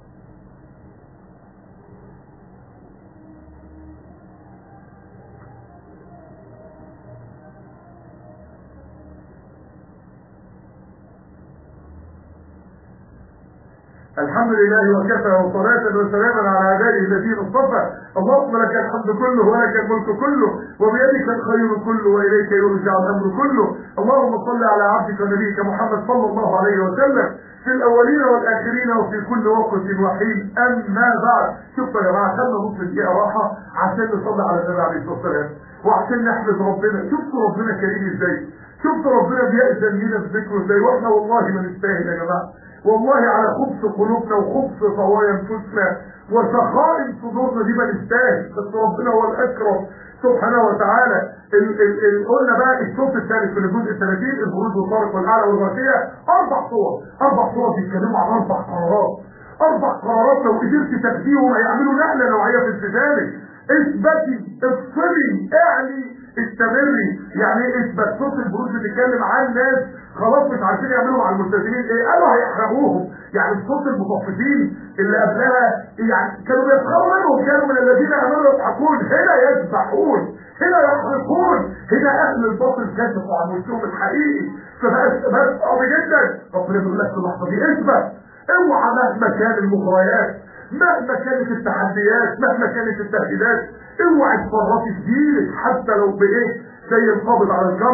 [SPEAKER 1] الحمد لله وكفى وصلاة وسلاما على عباده الذين اصطفى اللهم لك الحمد كله ولك الملك كله وبيدك الخير كله واليك يرجع الامر كله اللهم صل على عبدك ونبيك محمد صلى الله عليه وسلم في الاولين والاخرين وفي كل وقت وحين اما بعد شوفوا يا جماعه خدنا نص دقيقه راحه عشان نصلي على النبي عليه الصلاه والسلام وعشان نحمد ربنا شفتوا ربنا كريم ازاي شفتوا ربنا بيأذن لنا بذكره ازاي واحنا والله ما نستاهل يا جماعه والله على خبث قلوبنا وخبث طوايا انفسنا وسخاء صدورنا دي ما نستاهل بس ربنا هو الاكرم سبحانه وتعالى ال ال ال قلنا بقى الصوت الثالث في الجزء ال 30 الخروج والطارق والاعلى والغاشيه اربع صور اربع صور بيتكلموا عن اربع قرارات اربع قرارات لو قدرت تاخديهم هيعملوا نقله نوعيه في التزامك اثبتي افصلي اعلي استمري يعني ايه اثبت صوت البروج بيتكلم عن ناس خلاص مش عارفين يعملوا مع الملتزمين ايه قالوا هيحرقوهم يعني الصوت المطففين اللي قبلها يعني كانوا بيسخروا منهم كانوا من الذين امنوا يضحكون هنا يذبحون هنا يحرقون هنا اهل الباطل كشفوا عن وشهم الحقيقي فبقى بقى صعب جدا ربنا بيقول لك في اللحظه دي اثبت اوعى مهما كان المغريات مهما كانت التحديات مهما كانت التهديدات اوعى تفرطي في دينك حتى لو بايه زي القابض على الجمر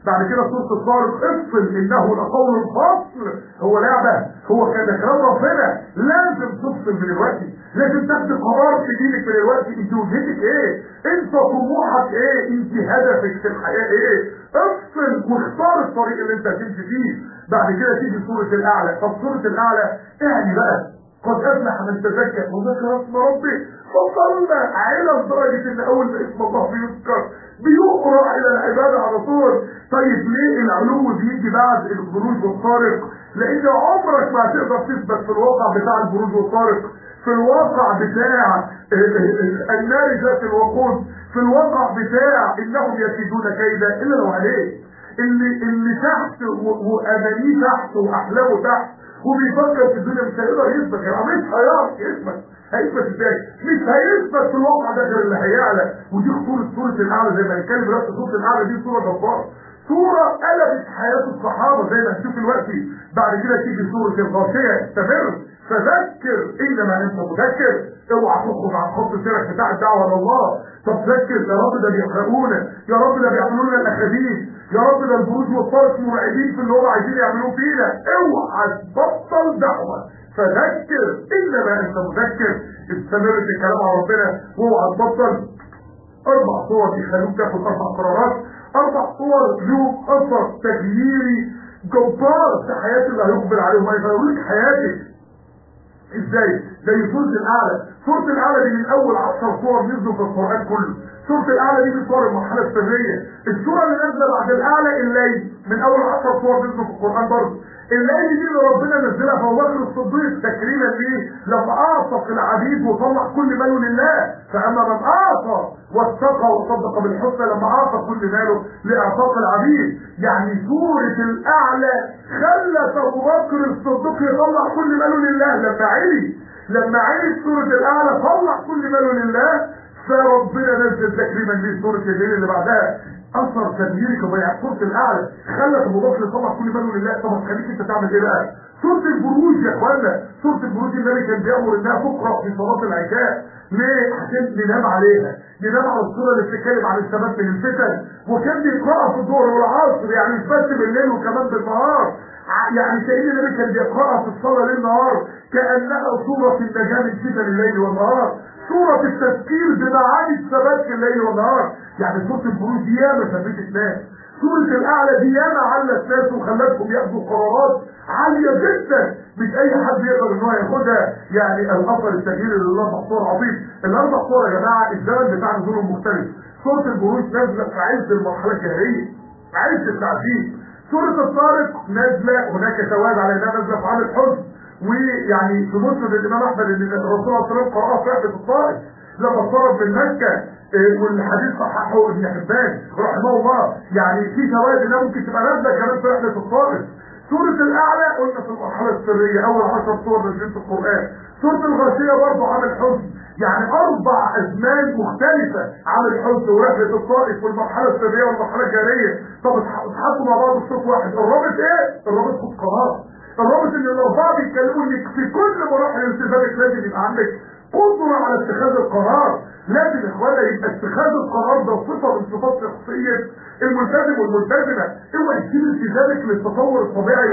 [SPEAKER 1] بعد كده سوره الطارق افصل انه لقول الفصل هو لعبه هو كده كلام ربنا لازم تفصل من الوقت لازم تاخد قرار في دينك من الوقت انت وجهتك ايه انت طموحك ايه انت هدفك في الحياه ايه افصل واختار الطريق اللي انت هتمشي فيه بعد كده تيجي سوره الاعلى طب سوره الاعلى يعني بقى قد افلح من تزكى وذكر اسم ربه فصلنا عيلة لدرجة ان اول ما اسم الله بيذكر بيقرأ الى العبادة على طول طيب ليه العلو بيجي بعد البروج والطارق لان عمرك ما هتقدر تثبت في الواقع بتاع البروج والطارق في الواقع بتاع النار ذات الوقود في الواقع بتاع انهم يكيدون كيدا الا لو عليه اللي اللي تحت وامانيه تحت واحلامه تحت وبيفكر في الدنيا مش هيقدر يثبت يعني مش هيعرف يثبت هيثبت ازاي؟ مش هيثبت في الواقع ده غير اللي هيعلى ودي خطوره سوره الاعلى زي ما هنتكلم دلوقتي سوره الاعلى دي سوره جباره سوره قلبت حياه الصحابه زي ما هنشوف دلوقتي بعد كده تيجي سوره الغاشيه استمر فذكر انما انت مذكر اوعى تخرج عن خط سيرك بتاع الدعوه الى الله طب ذكر يا رب ده بيحرقونا يا رب ده بيعملوا لنا الاخابيث يا رب ده البروج والطرق مرعبين في اللي هم عايزين يعملوه فينا اوعى تبطل دعوه فذكر انما انت مذكر استمر في الكلام على ربنا واوعى تبطل اربع صور يخلوك تاخد اربع قرارات اربع صور لهم اثر تغييري جبار في حياه اللي هيقبل عليهم هيغيروا لك حياتك ازاي زي سوره الاعلى سوره الاعلى دي من اول عشر صور نزلوا في القران كله سوره الاعلى دي من صور المرحله السريه السوره اللي نازله بعد الاعلى الليل من اول عشر صور نزلوا في القران برضه الليل دي اللي ربنا نزلها في ابو بكر الصديق تكريما ليه لما اعصى العبيد وطلع كل ماله لله فاما من اعصى واتقى وصدق بالحسنى لما اعطى كل ماله لاعطاء العبيد يعني سوره الاعلى خلت ابو بكر الصديق يطلع كل ماله لله لما علي لما علي سوره الاعلى طلع كل ماله لله فربنا نزل تكريما ليه سوره الليل اللي بعدها اثر تدميرك وبيع سوره الاعلى خلت ابو بكر يطلع كل ماله لله طب خليك انت تعمل ايه بقى سوره البروج يا اخوانا سوره البروج النبي كان بيامر انها تقرا في صلاه العشاء ليه عشان ننام عليها ننام على الصوره اللي بتتكلم عن الثبات من الفتن وكان بيقراها في الظهر والعصر يعني مش بس بالليل وكمان بالنهار يعني كأن النبي كان بيقراها في الصلاه ليل نهار كانها سوره النجاه من فتن الليل والنهار سورة التذكير بمعاني الثبات في الليل والنهار يعني سورة البروج ياما ثبتت ناس سورة الأعلى دي ياما علت ناس وخلتهم ياخدوا قرارات عالية جدا مش أي حد يقدر إن هو ياخدها يعني الأثر التغيير اللي الله محصور عظيم الأربع صور يا جماعة الزمن بتاع نزولهم مختلف سورة البروج نازلة في عز المرحلة الشهرية في عز التعذيب سورة الطارق نازلة هناك سواد على إنها نازلة في عام الحزن ويعني في مسند الامام احمد ان الرسول صلى الله عليه وسلم قرأ في رحله الطائف لما اضطرب من مكه والحديث صححه ابن حبان رحمه الله يعني في فوائد انها ممكن تبقى نازله كمان في رحله الطائف سورة الأعلى قلنا في المرحلة السرية أول عشر صور نزلت في القرآن سورة الغاشية برضه عامل حزن يعني أربع أزمان مختلفة عامل حزن ورحلة الطائف والمرحلة السرية والمرحلة الجارية طب اتحطوا مع بعض في صوت واحد الرابط إيه؟ الرابط صوت قرار الرابط ان الاربعه بيتكلموا انك في كل مراحل التزامك لازم يبقى عندك قدره على اتخاذ القرار لازم يا اخوانا يبقى اتخاذ القرار ده صفه من صفات شخصيه الملتزم والملتزمه اوعى تسيب التزامك للتطور الطبيعي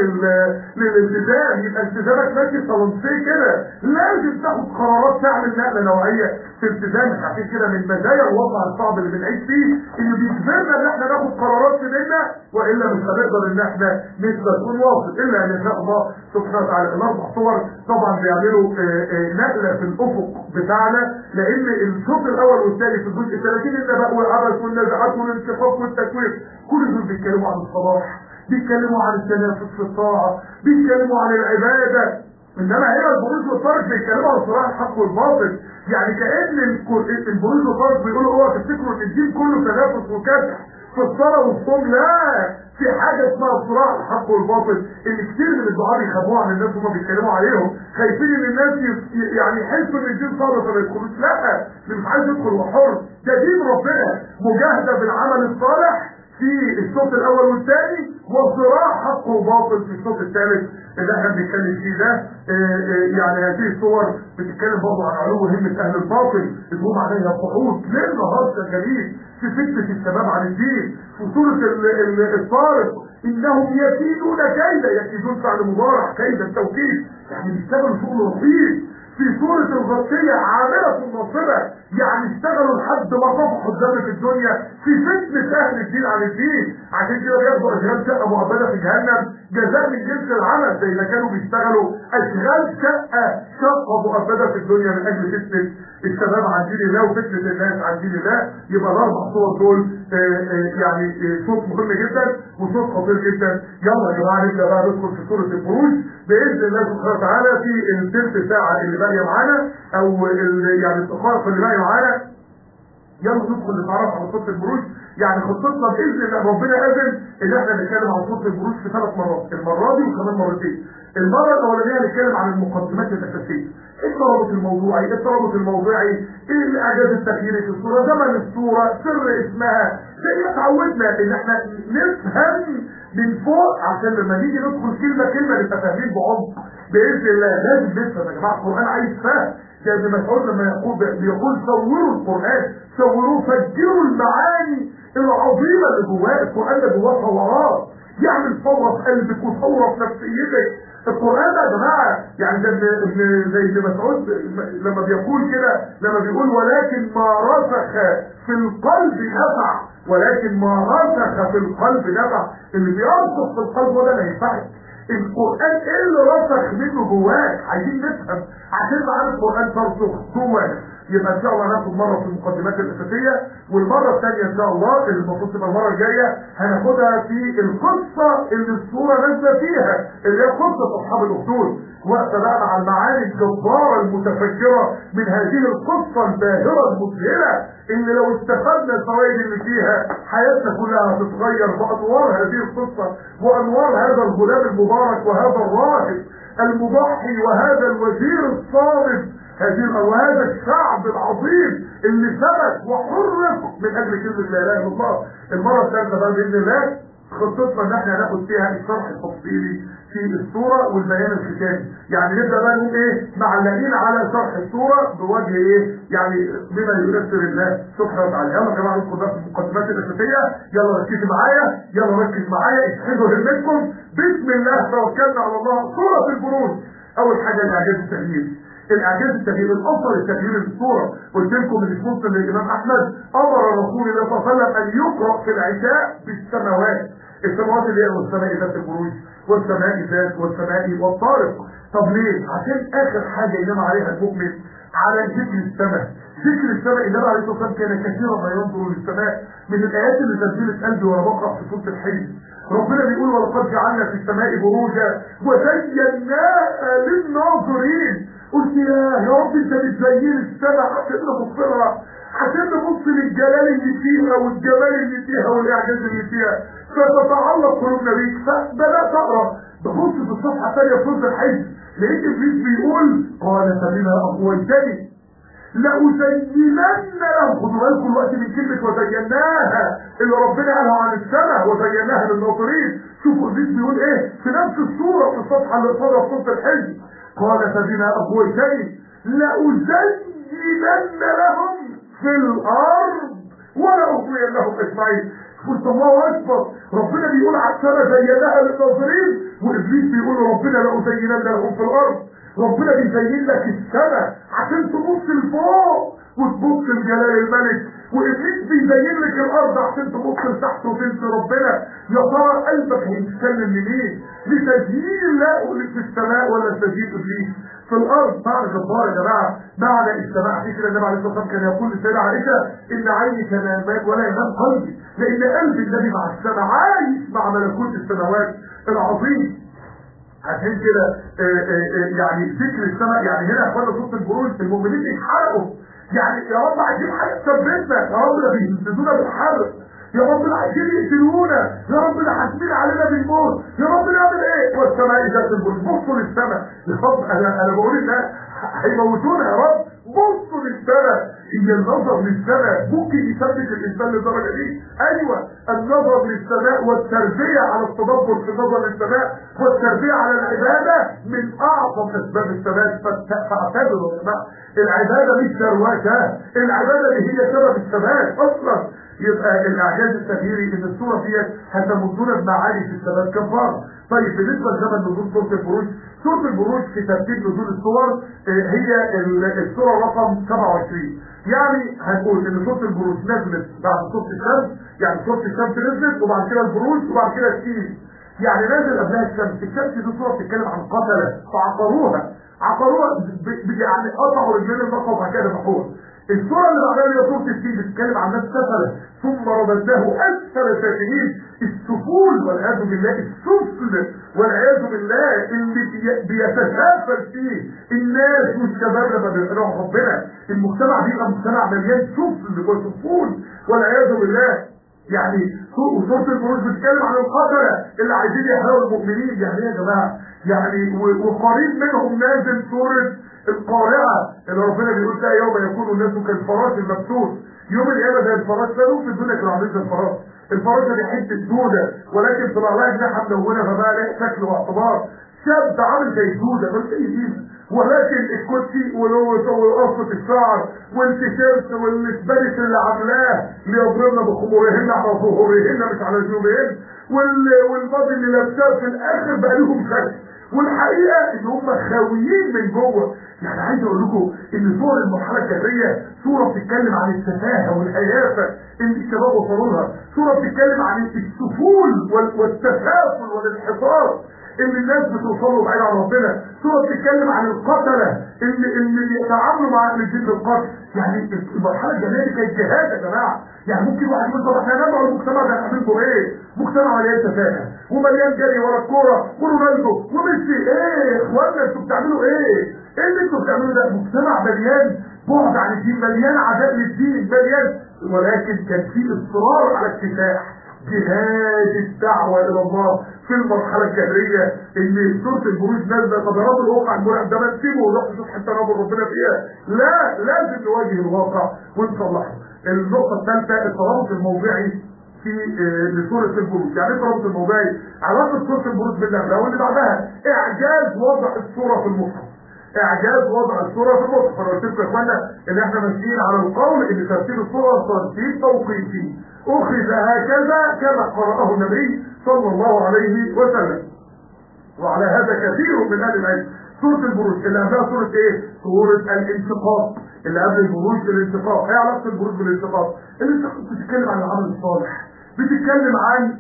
[SPEAKER 1] للالتزام يبقى التزامك ماشي صالونسيه كده لازم تاخد قرارات تعمل نقله نوعيه في التزامك عشان كده من مزايا الوضع الصعب اللي بنعيش فيه انه بيجبرنا ان احنا ناخد قرارات في ديننا والا مش هنقدر ان احنا نثبت ونواصل الا ان شاء الله سبحانه وتعالى الاربع صور طبعا بيعملوا نقله في الافق بتاعنا لان الشوط الاول والثاني في الجزء 30 النبأ والعبث والنزعات والانشقاق والتكوير كل دول بيتكلموا عن الصلاح بيتكلموا عن التنافس في الطاعه بيتكلموا عن العباده انما هنا البروج والطرق بيتكلموا عن صراع الحق والباطل يعني كان البروج والطرق بيقولوا اوعى تفتكروا ان الدين كله تنافس وكسح في الصلاه والصوم لا في حاجه اسمها صراع الحق والباطل اللي كتير من الدعاء بيخبوها عن الناس وهم بيتكلموا عليهم خايفين ان الناس يعني يحسوا ان الدين صعب فما يدخلوش لا اللي مش عايز يدخل وحر ده دين ربنا مجاهده بالعمل الصالح في الصوت الاول والثاني وصراع حق وباطل في الصوت الثالث اللي احنا بنتكلم فيه ده يعني هذه الصور بتتكلم برضه عن علو همه اهل الباطل اللي هم عليها قعود ليل نهار شغالين في فتنه الشباب عن الدين في سورة ال- ال- الطارق انهم يكيدون كيدا يكيدون فعل مضارع كيدا توكيد يعني بيشتغلوا شغل رهيب في سورة الغطية عاملة ناصبة يعني اشتغلوا لحد ما طفحوا الدم في الدنيا في فتنة أهل الدين عن الدين عشان كده بياخدوا أشغال شقة مؤبدة في جهنم جزاء من جنس العمل زي ما كانوا بيشتغلوا أشغال شقة شقة مؤبدة في الدنيا من أجل فتنة الشباب عن دين الله وفتنة الناس عن دين الله يبقى الأربع صور دول آه، آه، يعني آه، صوت مهم جدا وصوت خطير جدا يلا يا جماعة نبدأ بقى ندخل في سورة البروج بإذن الله سبحانه وتعالى في الثلث ساعة اللي باقية معانا أو ال- يعني الدقائق اللي باقية معانا يلا ندخل نتعرف على صوت البروج يعني خطتنا باذن الله ربنا اذن ان احنا نتكلم عن صوت البروج في ثلاث مرات المره دي وكمان مرتين المره الاولانيه هنتكلم عن المقدمات الاساسيه ايه الترابط الموضوعي ايه الترابط الموضوعي ايه الاعجاز التغييري في الصوره زمن الصوره سر اسمها زي ما اتعودنا ان احنا نفهم من فوق عشان لما نيجي ندخل كلمه كلمه نبقى فاهمين بعمق باذن الله لازم نفهم يا جماعه القران عايز فهم زي ابن مسعود لما يقول بيقول صوروا القران صوروه فجروا المعاني العظيمه اللي جواه القران ده جواه ثورات يعمل ثوره في قلبك وثوره في نفسيتك القران ده يا جماعه يعني زي ابن- ابن- زي ابن مسعود لما بيقول كده لما بيقول ولكن ما رسخ في القلب نفع ولكن ما رسخ في القلب نفع اللي بيرسخ في القلب هو ده ما ينفعش القرآن ايه اللي رسخ منه جواك عايزين نفهم عشان معانا القرآن ترسخ جواك يبقى ان شاء الله هناخد مره في المقدمات الاساسيه والمره الثانيه ان شاء الله اللي المفروض تبقى المره الجايه هناخدها في القصه اللي الصوره نازله فيها اللي هي قصه اصحاب الاخدود وقت بقى مع المعاني الجباره المتفجره من هذه القصه الباهره المذهله اللي لو استفدنا الفوائد اللي فيها حياتنا كلها هتتغير بانوار هذه القصه وانوار هذا الغلام المبارك وهذا الراهب المضحي وهذا الوزير الصامد هذه وهذا الشعب العظيم اللي ثبت وحرق من اجل كلمه لا اله الا الله المره الثالثه بقى باذن الله خطتنا ان احنا هناخد فيها الشرح التفصيلي في الصوره والبيان الختامي يعني نبدا بقى نقول ايه معلقين على شرح الصوره بوجه ايه يعني بما ييسر الله سبحانه وتعالى يلا يا جماعه ندخل بقى في المقدمات الاساسيه يلا ركزوا معايا يلا ركز معايا اشحذوا همتكم بسم الله توكلنا على الله سوره البروج اول حاجه الاعجاز التغيير الاعجاز التغيير الاثر التغيير للصوره قلت لكم ان في مسلم للامام احمد امر رسول الله صلى الله عليه وسلم ان يقرا في العشاء بالسماوات السماوات اللي هي والسماء ذات البروج والسماء ذات والسماء والطارق طب ليه عشان اخر حاجه ينام عليها المؤمن على ذكر السماء ذكر السماء النبي عليه الصلاه والسلام كان كثيرا ما ينظر للسماء من الايات اللي نزلت قلبي وانا بقرا في سوره الحج ربنا بيقول ولقد جعلنا في السماء بروجا وزيناها للناظرين قلت يا يا رب انت بتزين السماء عشان نبص لها عشان نبص للجلال اللي فيها والجمال اللي فيها والاعجاز اللي فيها فتتعلق قلوبنا بيك فبدات اقرا ببص في الصفحه الثانيه في سوره الحج لقيت ابليس بيقول قال فبما اغويتني لأزينن لهم خدوا بالكم الوقت من كلمة وزيناها اللي ربنا قالها عن السماء وزيناها للناظرين شوفوا ابليس بيقول ايه في نفس الصورة في الصفحة اللي قصادها في سورة الحج قال فبما أغويتني لأزينن لهم في الأرض ولأغوينهم أجمعين قلت الله أكبر ربنا بيقول على السماء زيناها للناظرين وإبليس بيقول ربنا لأزينن لهم في الأرض ربنا بيزين لك السماء عشان تبص لفوق وتبص لجلال الملك وابليس بيزين لك الارض عشان تبص لتحت وتنسى ربنا يا ترى قلبك هيتكلم لمين؟ لتسجيل الله في السماء ولا لتسجيل ابليس؟ في الارض معنى جبار يا جماعه معنى السماء عشان كده النبي عليه الصلاه والسلام كان يقول للسيده عائشه ان عيني كان ينام ولا ينام قلبي لان قلب النبي مع السماء عايش مع ملكوت السماوات العظيم عشان كده آه، آه، آه، يعني ذكر السماء يعني هنا اخوانا صوت البروج المؤمنين يتحرقوا يعني يا رب عايزين حاجه تثبتنا يا رب ده بيهددونا بالحرق يا رب ده عايزين يقتلونا يا رب ده حاسبين علينا بالموت يا رب نعمل ايه والسماء ذات البروج بصوا للسماء يا رب انا انا بقول ان هيموتونا يا رب بصوا للسماء ان النظر للسماء ممكن يثبت الانسان للدرجه دي ايوه النظر للسماء والتربيه على التدبر في النظر للسماء والتربيه على العباده من اعظم اسباب الثبات فت- فاعتبروا يا جماعه العباده مش شروشه العباده اللي هي سبب الثبات اصلا يبقى الاعجاز التغييري ان الصوره ديت هتمدنا بمعاني في الثبات كفاره طيب بالنسبه لزمن نزول سوره البروج سوره البروج في ترتيب نزول الصور هي السوره رقم 27 يعني هنقول ان سوره البروج نزلت بعد سوره الشمس يعني سوره الشمس نزلت وبعد كده البروج وبعد كده التين يعني نازل قبلها الشمس الشمس دي سوره بتتكلم عن قتله فعقروها عقروها يعني قطعوا رجلين النقطه وبعد كده ذبحوها السوره اللي بعدها اللي هي سوره التين بتتكلم عن ناس سفله ثم رددناه اسفل سافلين السفول والعياذ بالله السفل والعياذ بالله اللي بيتسافل فيه الناس والشباب لما بيقرأوا ربنا المجتمع بيبقى مجتمع مليان سفل وسفول والعياذ بالله يعني وسوره البروج بتتكلم عن القتله اللي عايزين يحرقوا المؤمنين يعني ايه يا جماعه يعني وقريب منهم نازل سوره القارعه اللي ربنا بيقول فيها يوم يكون الناس كالفراش المبثوث يوم القيامه زي الفراش ده في الدنيا كانوا عاملين زي الفراش الفراش ده حته دوده ولكن طلع لها جناحها ملونه فبقى لها شكل واعتبار شاب عامل زي الدوده مش زي دي ولكن الكوتشي وقصة الشعر والتيشيرت والسبانيش اللي عاملاه ليضربن بخمورهن على ظهورهن مش على جيوبهن والباضي اللي لابساه في الاخر بقى لهم شكل والحقيقه ان هم خاويين من جوه يعني عايز اقول لكم ان صور المرحله الجاهليه صوره بتتكلم عن التفاهه والهيافه اللي الشباب وصلوا لها صوره بتتكلم عن السفول والتفافل والانحطاط اللي الناس بتوصلوا بعيد عن ربنا سورة بتتكلم عن القتلة اللي اللي بيتعاملوا مع اهل الجن القتل يعني المرحلة الجاهلية دي كانت جهاد يا جماعة يعني ممكن واحد يقول طب احنا ندعو المجتمع ده هنعملكم ايه؟ مجتمع مليان تفاهة ومليان جري ورا الكورة ورونالدو وميسي ايه يا اخوانا انتوا بتعملوا ايه؟ ايه اللي انتوا بتعملوه ده؟ مجتمع مليان بعد عن الدين مليان عداء للدين مليان ولكن كان في اصرار على الكفاح جهاد الدعوة إلى الله في المرحلة الجهرية ان سورة البروج نازلة قدرات الواقع المرعب ده ما تسيبه ونروح نشوف حتى نظر ربنا فيها لا لازم نواجه الواقع ونصلحه النقطة الثالثة الترابط الموضعي في لسورة البروج يعني الترابط الموضعي علاقة سورة البروج بالله واللي بعدها اعجاز وضع الصورة في المصحف اعجاز وضع الصورة في المصحف انا قلت لكم يا اخوانا ان احنا ماشيين على القول ان ترتيب الصورة ترتيب توقيتي اخذ هكذا كما قرأه النبي صلى الله عليه وسلم وعلى هذا كثير من اهل العلم سورة البروج اللي قبلها سورة ايه؟ سورة الانشقاق اللي قبل البروج الانشقاق ايه علاقة البروج بالانشقاق؟ الانشقاق بتتكلم عن العمل الصالح بتتكلم عن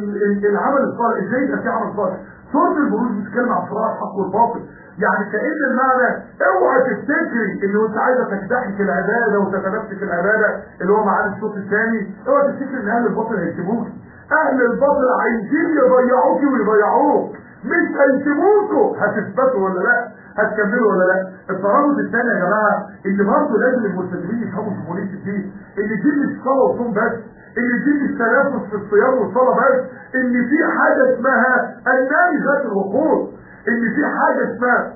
[SPEAKER 1] العمل الصالح ازاي يبقى في عمل صالح سورة البروج بتتكلم عن صراع الحق والباطل يعني كأن المعنى اوعى تفتكري ان انت عايزه تجتحي في العباده وتتنفسي في العباده اللي هو معانا الصوت الثاني اوعى تفتكري ان اهل الباطل هيسيبوكي اهل الباطل عايزين يضيعوكي ويضيعوك مش هيسيبوكوا هتثبتوا ولا لا هتكملوا ولا لا الترابط الثاني يا جماعه ان برضه لازم الملتزمين يفهموا شموليه الدين ان الدين مش صلاه وصوم بس ان الدين مش تنافس في الصيام والصلاه بس ان في حاجه اسمها النار ذات الوقود ان في حاجة اسمها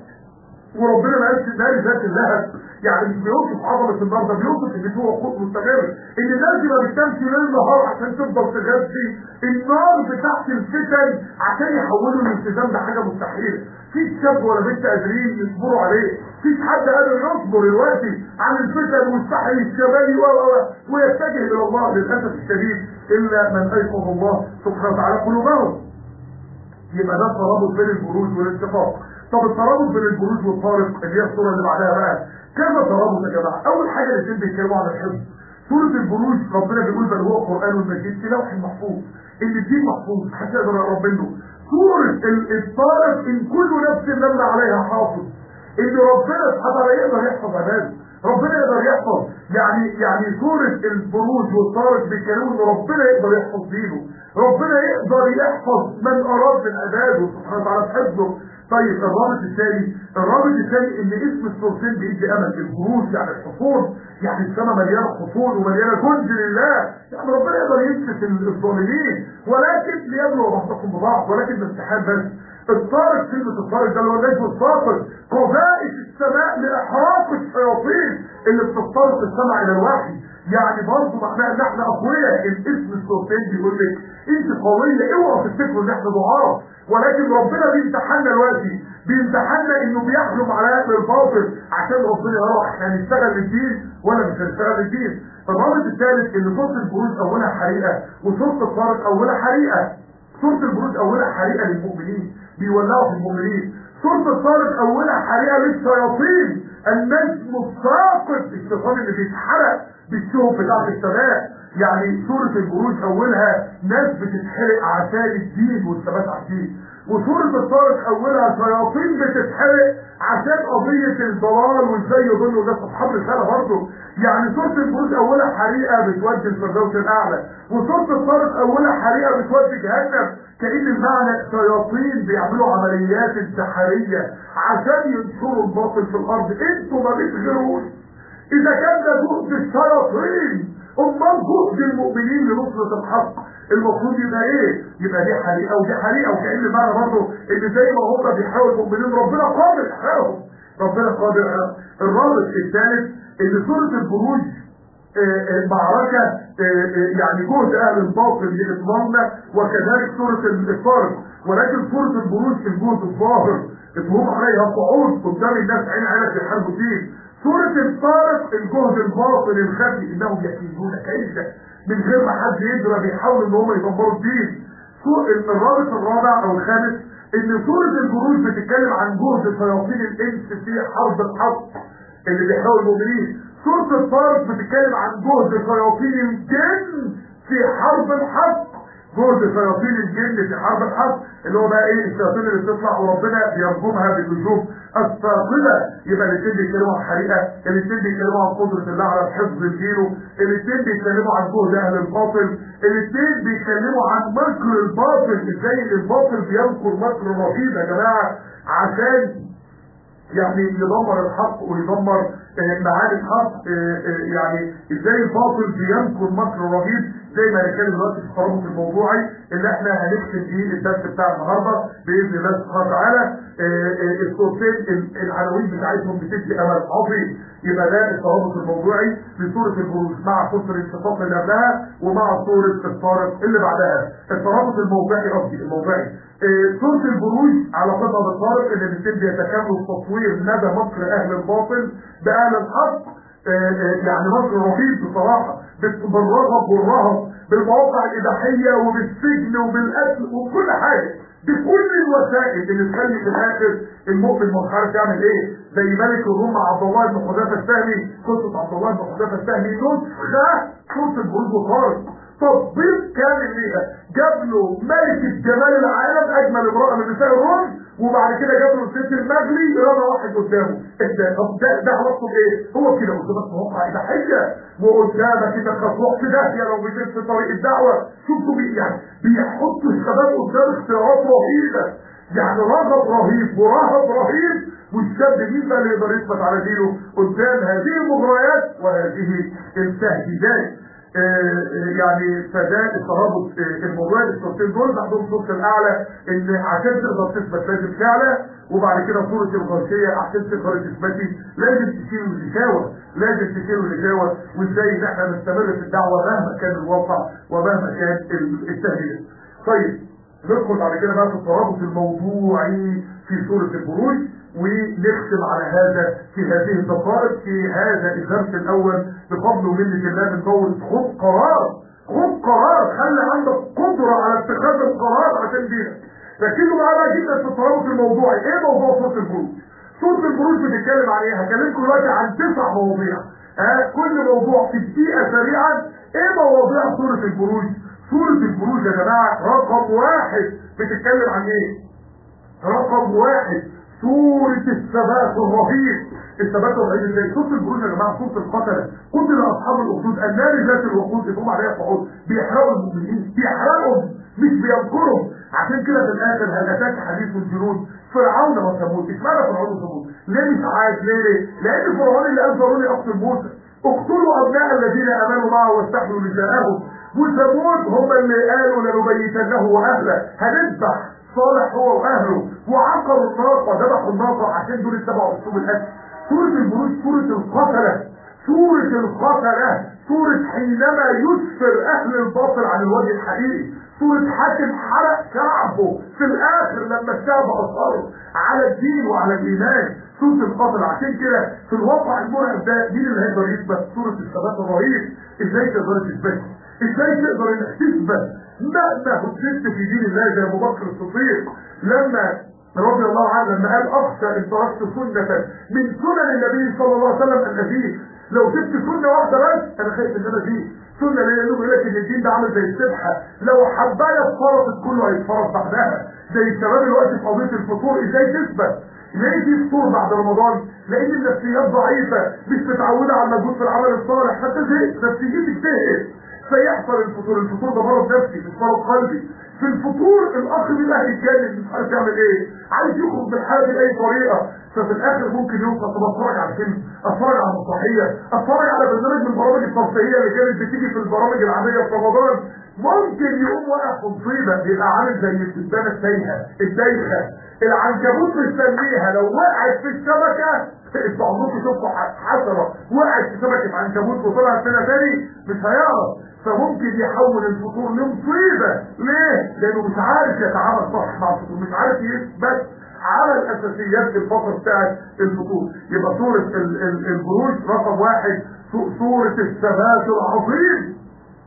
[SPEAKER 1] وربنا ما قالش النار ذات اللهب يعني مش بيوصف عظمة النار ده بيوصف ان هو وقود مستمر ان الناس دي ما بتنامش ليل نهار عشان تفضل تغذي النار بتاعت الفتن عشان يحولوا الالتزام لحاجة مستحيلة فيش شاب ولا بنت قادرين يصبروا عليه فيش حد قادر يصبر دلوقتي عن الفتن والسحر الشمالي ويتجه الى الله للاسف الشديد الا من ايقظ الله سبحانه وتعالى قلوبهم يبقى ده الترابط بين البروج والانشقاق طب الترابط بين البروج والطارق اللي هي الصوره اللي بعدها بقى كذا ترابط يا جماعه اول حاجه الاثنين بيتكلموا عن الحفظ سوره البروج ربنا بيقول بل هو قران مجيد في لوح محفوظ اللي فيه محفوظ محدش يقدر يقرب منه سوره الطارق ان كل نفس نمر عليها حافظ ان ربنا سبحانه وتعالى يقدر يحفظ عباده ربنا يقدر يحفظ يعني يعني سورة البروج والطارق بيتكلموا ان ربنا يقدر يحفظ دينه ربنا يقدر يحفظ من اراد من عباده سبحانه وتعالى بحفظه طيب الرابط الثاني الرابط الثاني ان اسم السورتين بيدي امل البروج يعني الحصول يعني السماء مليانه حصول ومليانه كنز لله يعني ربنا يقدر يكشف الظالمين ولكن ليبلغ بعضكم ببعض ولكن بامتحان بس الطارق كلمة الطارق ده اللي هو النجم الساقط قذائف السماء لإحراق الشياطين اللي بتخترق السماء إلى الوحي يعني برضه معناها ان احنا اقوياء الاسم السلطان بيقول لك انت قوية اوعى تفتكروا ان احنا ضعاف ولكن ربنا بيمتحنا دلوقتي بيمتحنا انه بيحلم على اهل الباطل عشان ربنا يرى احنا هنشتغل للدين ولا مش هنشتغل للدين فالرابط الثالث ان سوره البروج اولها حريقه وسوره الطارق اولها حريقه سوره البروج اولها حريقه للمؤمنين بيولعوا في المؤمنين سوره الطارق اولها حريقه للشياطين النجم الساقط الشيطان اللي بيتحرق بالشوف بتاعت السماء يعني سورة البروج أولها ناس بتتحرق عشان الدين والثبات على الدين وسورة الطارق أولها شياطين بتتحرق عشان قضية الضلال وازاي يضلوا الناس أصحاب رسالة برضه يعني سورة البروج أولها حريقة بتودي الفردوس الأعلى وسورة الطارق أولها حريقة بتودي جهنم كأن المعنى شياطين بيعملوا عمليات انتحارية عشان ينشروا الباطل في الأرض انتوا ما بتغيروش إذا كان ده جهد الشياطين امال جهد المؤمنين لنصرة الحق المفروض يبقى ايه يبقى دي حريقه ودي حريقه وكأن معنى برضه ان زي ما هم بيحاول المؤمنين ربنا قادر يحرقهم ربنا قادر يحرقهم الرابط الثالث ان سوره البروج معركة يعني جهد اهل الباطل لإطماننا وكذلك سورة الفارق ولكن سورة البروج الجهد الظاهر اطلب عليها صعود قدام الناس عين عينك يحاربوا فيه سورة الطارق الجهد الباطل الخفي انهم يكيدون كيدا من غير ما حد يدرى بيحاولوا ان هم يدمروا الدين الرابط الرابع او الخامس ان سورة البروج بتتكلم عن جهد شياطين الانس في حرب الحق اللي بيحاول المؤمنين سورة الطارق بتتكلم عن جهد شياطين الجن في حرب الحق جهد شياطين الجن في حرب الحق اللي هو بقى ايه الشياطين اللي بتطلع وربنا بيرجمها بالنجوم الثاقبه يبقى الاثنين بيتكلموا عن حريقه الاثنين بيتكلموا عن قدره الله على حفظ دينه الاثنين بيتكلموا عن جهد اهل الباطل الاثنين بيتكلموا عن مكر الباطل ازاي الباطل بينكر مكر رهيب يا جماعه عشان يعني يدمر الحق ويدمر معاني الحق يعني ازاي الباطل بينكر مكر رهيب زي ما هنتكلم دلوقتي في الترابط الموضوعي اللي احنا هنختم بيه الدرس بتاع النهارده باذن الله سبحانه وتعالى الصورتين العناوين بتاعتهم بتدي امل عظيم يبقى ده الترابط الموضوعي لسوره البروج مع سوره الانشقاق اللي قبلها ومع سوره الطارق اللي بعدها الترابط الموضعي قصدي الموضعي سوره البروج على قدر الطارق اللي بتدي يتكامل تصوير مدى مكر اهل الباطل باهل الحق يعني مصر رهيب بصراحة بالرغب والرهب بالمواقع الإباحية وبالسجن وبالقتل وكل حاجة بكل الوسائل اللي تخلي في الآخر المؤمن مش عارف يعمل إيه زي ملك الروم عبد الله بن حذافة السهمي قصة عبد الله بن حذافة السهمي نسخة قصة البروج وطارق تطبيق كامل ليها جاب له ملكة جمال العالم أجمل امرأة من نساء الروم وبعد كده جاب له الست المجلي رمى واحد قدامه ده طب ده ده علاقته بايه؟ هو كده قدامك مواقع اباحيه وقدامك انك هتروح في داهيه لو مشيت في طريق الدعوه شفتوا بي يعني بيحطوا الشباب قدام اختيارات رهيبه يعني رغب رهيب ورهب رهيب والشاب مين بقى اللي يقدر يثبت على دينه قدام هذه المغريات وهذه التهديدات يعني فده الترابط الموضوع الصورتين دول بعدهم صورة الاعلى ان عشان تقدر تثبت لازم تعلى وبعد كده صورة الغرشية عشان تقدر تثبتي لازم تشيل الغشاوة لازم تشيل الغشاوة وازاي ان احنا نستمر في الدعوة مهما كان الواقع ومهما كان التهديد طيب ندخل بعد كده بقى في الترابط الموضوعي في سورة البروج ونختم على هذا في هذه الدقائق في هذا الدرس الاول بفضل ومنة الله من دورة خذ قرار خذ قرار خلي عندك قدرة على اتخاذ القرار عشان دينك ركزوا معايا جدا في الترابط الموضوعي ايه موضوع سورة البروج سورة البروج بتتكلم عن ايه هكلمكم دلوقتي عن تسع مواضيع ها كل موضوع في دقيقة سريعا ايه مواضيع سورة البروج سورة البروج يا جماعة رقم واحد بتتكلم عن ايه رقم واحد سورة الثبات الرهيب الثبات الرهيب ازاي سورة البروج يا جماعة سورة القتلة قتل اصحاب الاخدود النار ذات الوقود اللي هم عليها صعود بيحرقوا المؤمنين بيحرقهم مش بينكرهم عشان كده في الاخر هل اتاك حديث الجنود فرعون وثمود اشمعنى فرعون وثمود ليه مش عارف ليه ليه لان فرعون اللي قال ضروري اقتل موسى اقتلوا ابناء الذين امنوا معه واستحلوا نساءهم وثمود هم اللي قالوا لنبيتنه واهله هنذبح صالح هو واهله وعقروا الناقه ذبحوا الناقه عشان دول اتبعوا اسلوب الاكل سوره البروج سوره القتله سوره القتله سورة حينما يسفر اهل الباطل عن الوجه الحقيقي سورة حاتم حرق شعبه في الاخر لما الشعب اصر على الدين وعلى الايمان سورة القتل عشان كده في الواقع المرعب ده مين اللي هيقدر يثبت سورة الثبات الرهيب ازاي تقدر تثبت ازاي تقدر انك تثبت مهما هددت في دين الله زي ابو بكر الصديق لما رضي الله عنه لما قال اخشى ان تركت سنة من سنن النبي صلى الله عليه وسلم ان فيه لو سبت سنة واحدة بس انا خايف ان انا فيه سنة ليه لانه بيقول لك ان الدين ده عامل زي السبحة لو حباية اتفرطت كله هيتفرط بعدها زي الشباب دلوقتي في قضية الفطور ازاي تثبت ليه في فطور بعد رمضان لان النفسيات ضعيفة مش متعودة على المجهود في العمل الصالح حتى زهقت نفسيتك زهقت فيحصل الفطور الفطور ده مرض نفسي مش مرض قلبي في الفطور الاخ بيبقى هيتجنن مش عارف يعمل ايه عايز يخرج من الحاله دي باي طريقه ففي الاخر ممكن يوصل طب اتفرج على فيلم اتفرج على مسرحيه اتفرج على برنامج من البرامج الترفيهيه اللي كانت بتيجي في البرامج العاديه في رمضان ممكن يقوم واقع في مصيبه يبقى عامل زي السبانه التايهه الدايخه العنكبوت مستنيها لو وقعت في الشبكه انتوا عمركم شفتوا حشره وقعت في شبكه عنكبوت وطلعت منها تاني مش هيعرف فممكن يحول الفطور لمصيبه ليه؟ لانه مش عارف يتعامل صح مع الفطور مش عارف يثبت على الاساسيات في الفتره بتاعت الفطور يبقى سوره ال- ال- البروج رقم واحد سو- سوره الثبات العظيم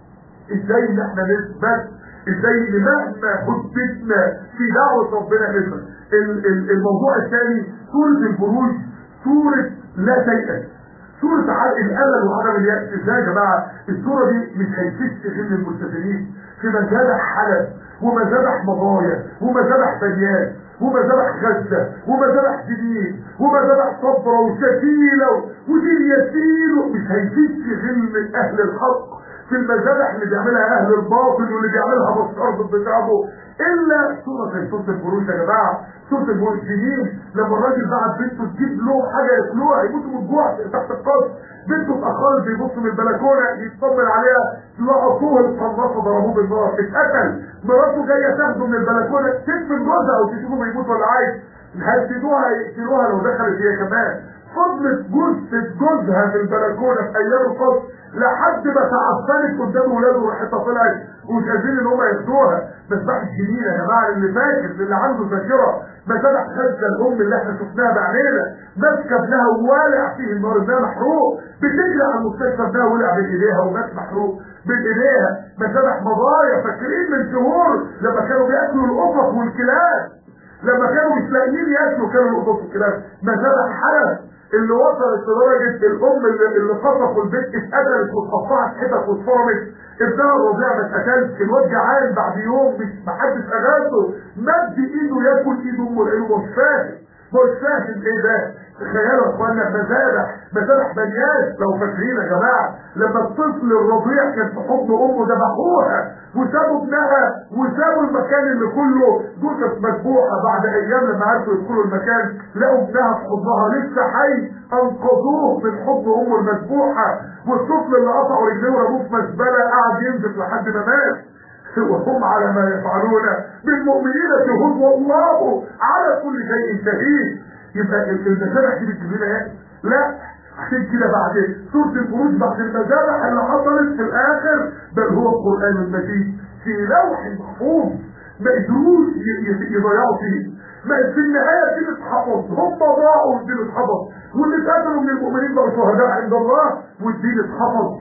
[SPEAKER 1] ازاي ان احنا نثبت ازاي ان مهما حددنا في دعوه ربنا نثبت ال- ال- الموضوع الثاني سوره البروج سوره لا تيأس سورة عدل الأمل وعدم اليأس ازاي يا جماعة السورة دي مش هيفش غير الملتزمين في مذابح حلب ومذابح مضايا ومذابح بنيان ومذابح غزة ومذابح جديد ومذابح صبرة وشكيلة ودين يسير مش هيفش غير من أهل الحق في المذابح اللي بيعملها أهل الباطل واللي بيعملها بشار ضد شعبه إلا سورة زي سورة البروج يا جماعة سورة البروج جديد لما الراجل بعت بنته تجيب له حاجة ياكلوها يموتوا من الجوع تحت القصر بنته اتأخرت بيبص من البلكونة يطمن عليها لقطوه القناصة ضربوه بالنار اتقتل مراته جاية تاخده من البلكونة تدفن جوزها وتشوفه بيموت ولا عايش هيسيبوها يقتلوها لو دخلت هي كمان فضلت جثة جوزها في البلكونة في أيام القصر لحد ما تعفنت قدام ولاده وراحتها طلعت ومش قادرين ان هم ياخدوها مسبح الجميل يا جماعه اللي فاكر اللي عنده ذاكره مسبح خالده الام اللي احنا شفناها بعينينا ماسكه ابنها ووالع فيه النار ابنها محروق بتجري على المستشفى ابنها ولع بين ايديها ومات محروق بين ايديها مسبح مضايا فاكرين من شهور لما كانوا بياكلوا القطط والكلاب لما كانوا مش لاقيين ياكلوا كانوا القطط والكلاب مسبح حلب اللي وصلت لدرجة الأم اللي, اللي خطفوا البيت اتقتلت واتقطعت حتت واتفرمت ابنها الرضيع ما اتقتلش الواد جعان بعد يوم مش محدش أغاثه مد إيده ياكل إيد أمه لأنه مش فاهم مش فاهم إيه ده تخيلوا يا اخوانا مذابح مذابح بنيان لو فاكرين يا جماعه لما الطفل الرضيع كان في حضن امه ذبحوها وسابوا ابنها وسابوا المكان اللي كله جثث مذبوحه بعد ايام لما عرفوا يدخلوا المكان لقوا ابنها في حضنها لسه حي انقذوه من حضن امه المذبوحه والطفل اللي قطعوا رجليه ورموه في مزبله قعد ينزف لحد ما مات وهم على ما يفعلون بالمؤمنين شهود والله على كل شيء شهيد يبقى المذابح دي بتجيب لنا ايه؟ لا عشان كده بعد سورة الخروج بعد المذابح اللي حصلت في الآخر بل هو القرآن المجيد في لوح محفوظ ما قدروش يضيعوا فيه ما في النهاية الدين اتحفظ هم ضاعوا والدين اتحفظ واللي اتقتلوا من المؤمنين بقوا شهداء عند الله والدين اتحفظ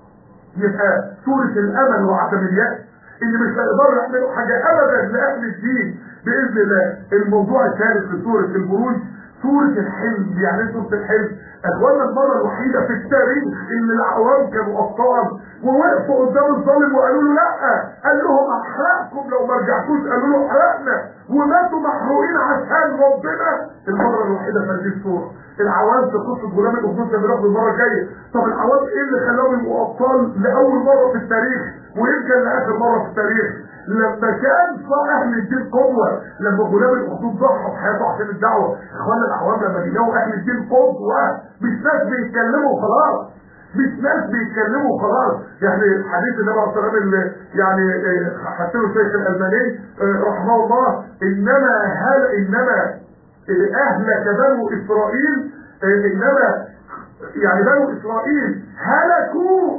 [SPEAKER 1] يبقى سورة الأمل وعدم اليأس اللي مش هيقدروا يعملوا حاجة أبدا لأهل الدين بإذن الله الموضوع الثالث في سورة البروج سورة الحلم يعني ايه سورة الحلم اخوانا المرة الوحيدة في التاريخ اللي العوام كانوا ابطال ووقفوا قدام الظالم وقالوا له لا قال لهم احرقكم لو ما رجعتوش قالوا له احرقنا وماتوا محروقين عشان ربنا المرة الوحيدة في هذه السورة العوام في قصة غلام الاخدود كان بياخدوا المرة الجاية طب العوام ايه اللي خلاهم يبقوا ابطال لاول مرة في التاريخ ويمكن لاخر مرة في التاريخ لما كان اهل الدين قوة لما غلام الاخدود ضحى بحياته عشان الدعوة اخوانا العوام لما بيلاقوا اهل الدين قوة مش ناس بيتكلموا خلاص مش ناس بيتكلموا خلاص يعني حديث النبي عليه الصلاه والسلام اللي يعني حسنه الشيخ الالباني رحمه الله انما هل انما اهلك بنو اسرائيل انما يعني بنو اسرائيل هلكوا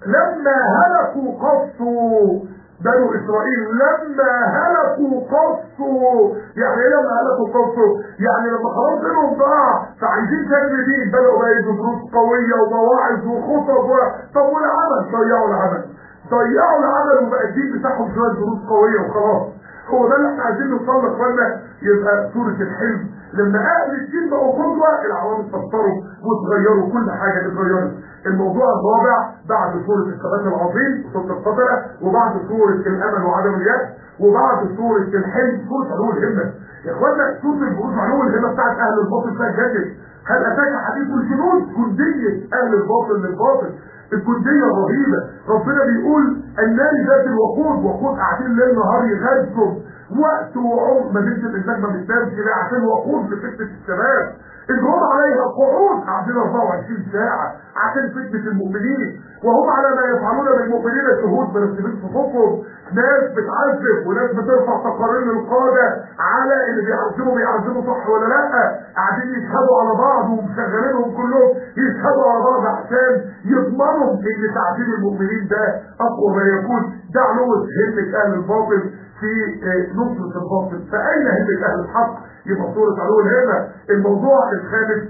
[SPEAKER 1] لما هلكوا قصوا بنو اسرائيل لما هلكوا قصوا يعني ايه لما هلكوا قصوا يعني لما خلاص بينهم ضاع فعايزين تاني دين بدأوا بقى يدوا دروس قوية ومواعظ وخطب و... طب والعمل ضيعوا العمل ضيعوا العمل وبقى الدين بتاعهم شوية دروس قوية وخلاص هو ده اللي احنا عايزين نوصل لك ولا يبقى سورة الحلم لما اهل الدين بقوا قدوة العوام اتفطروا واتغيروا كل حاجة اتغيرت الموضوع الرابع بعد سورة الثبات العظيم سورة القدرة وبعد سورة الامل وعدم اليأس وبعد سورة الحلم سورة علو الهمة يا اخوانا سورة البروج علو الهمة بتاعت اهل الباطل فيها جدل هل اتاك حديث الجنود جندية اهل الباطل للباطل الجندية الرهيبة ربنا بيقول النار ذات الوقود وقود قاعدين ليل نهار يغزهم وقت وعمر مدينة الإنسان ما بتنامش ليه عشان وقود لفتنة الشباب الجمهور عليها قعود قاعدين 24 ساعة عشان فتنة المؤمنين وهم على ما يفعلون بالمؤمنين شهود مرتبين صفوفهم ناس بتعذب وناس بترفع تقارير للقادة على اللي بيعذبوا بيعذبوا صح ولا لا قاعدين يشهدوا على بعض ومشغلينهم كلهم يشهدوا على بعض عشان يضمنوا ان تعذيب المؤمنين ده اقوى ما يكون ده علو همة اهل الباطل في نصرة الباطل فأين همة أهل الحق يبقى صورة علو الهمة الموضوع الخامس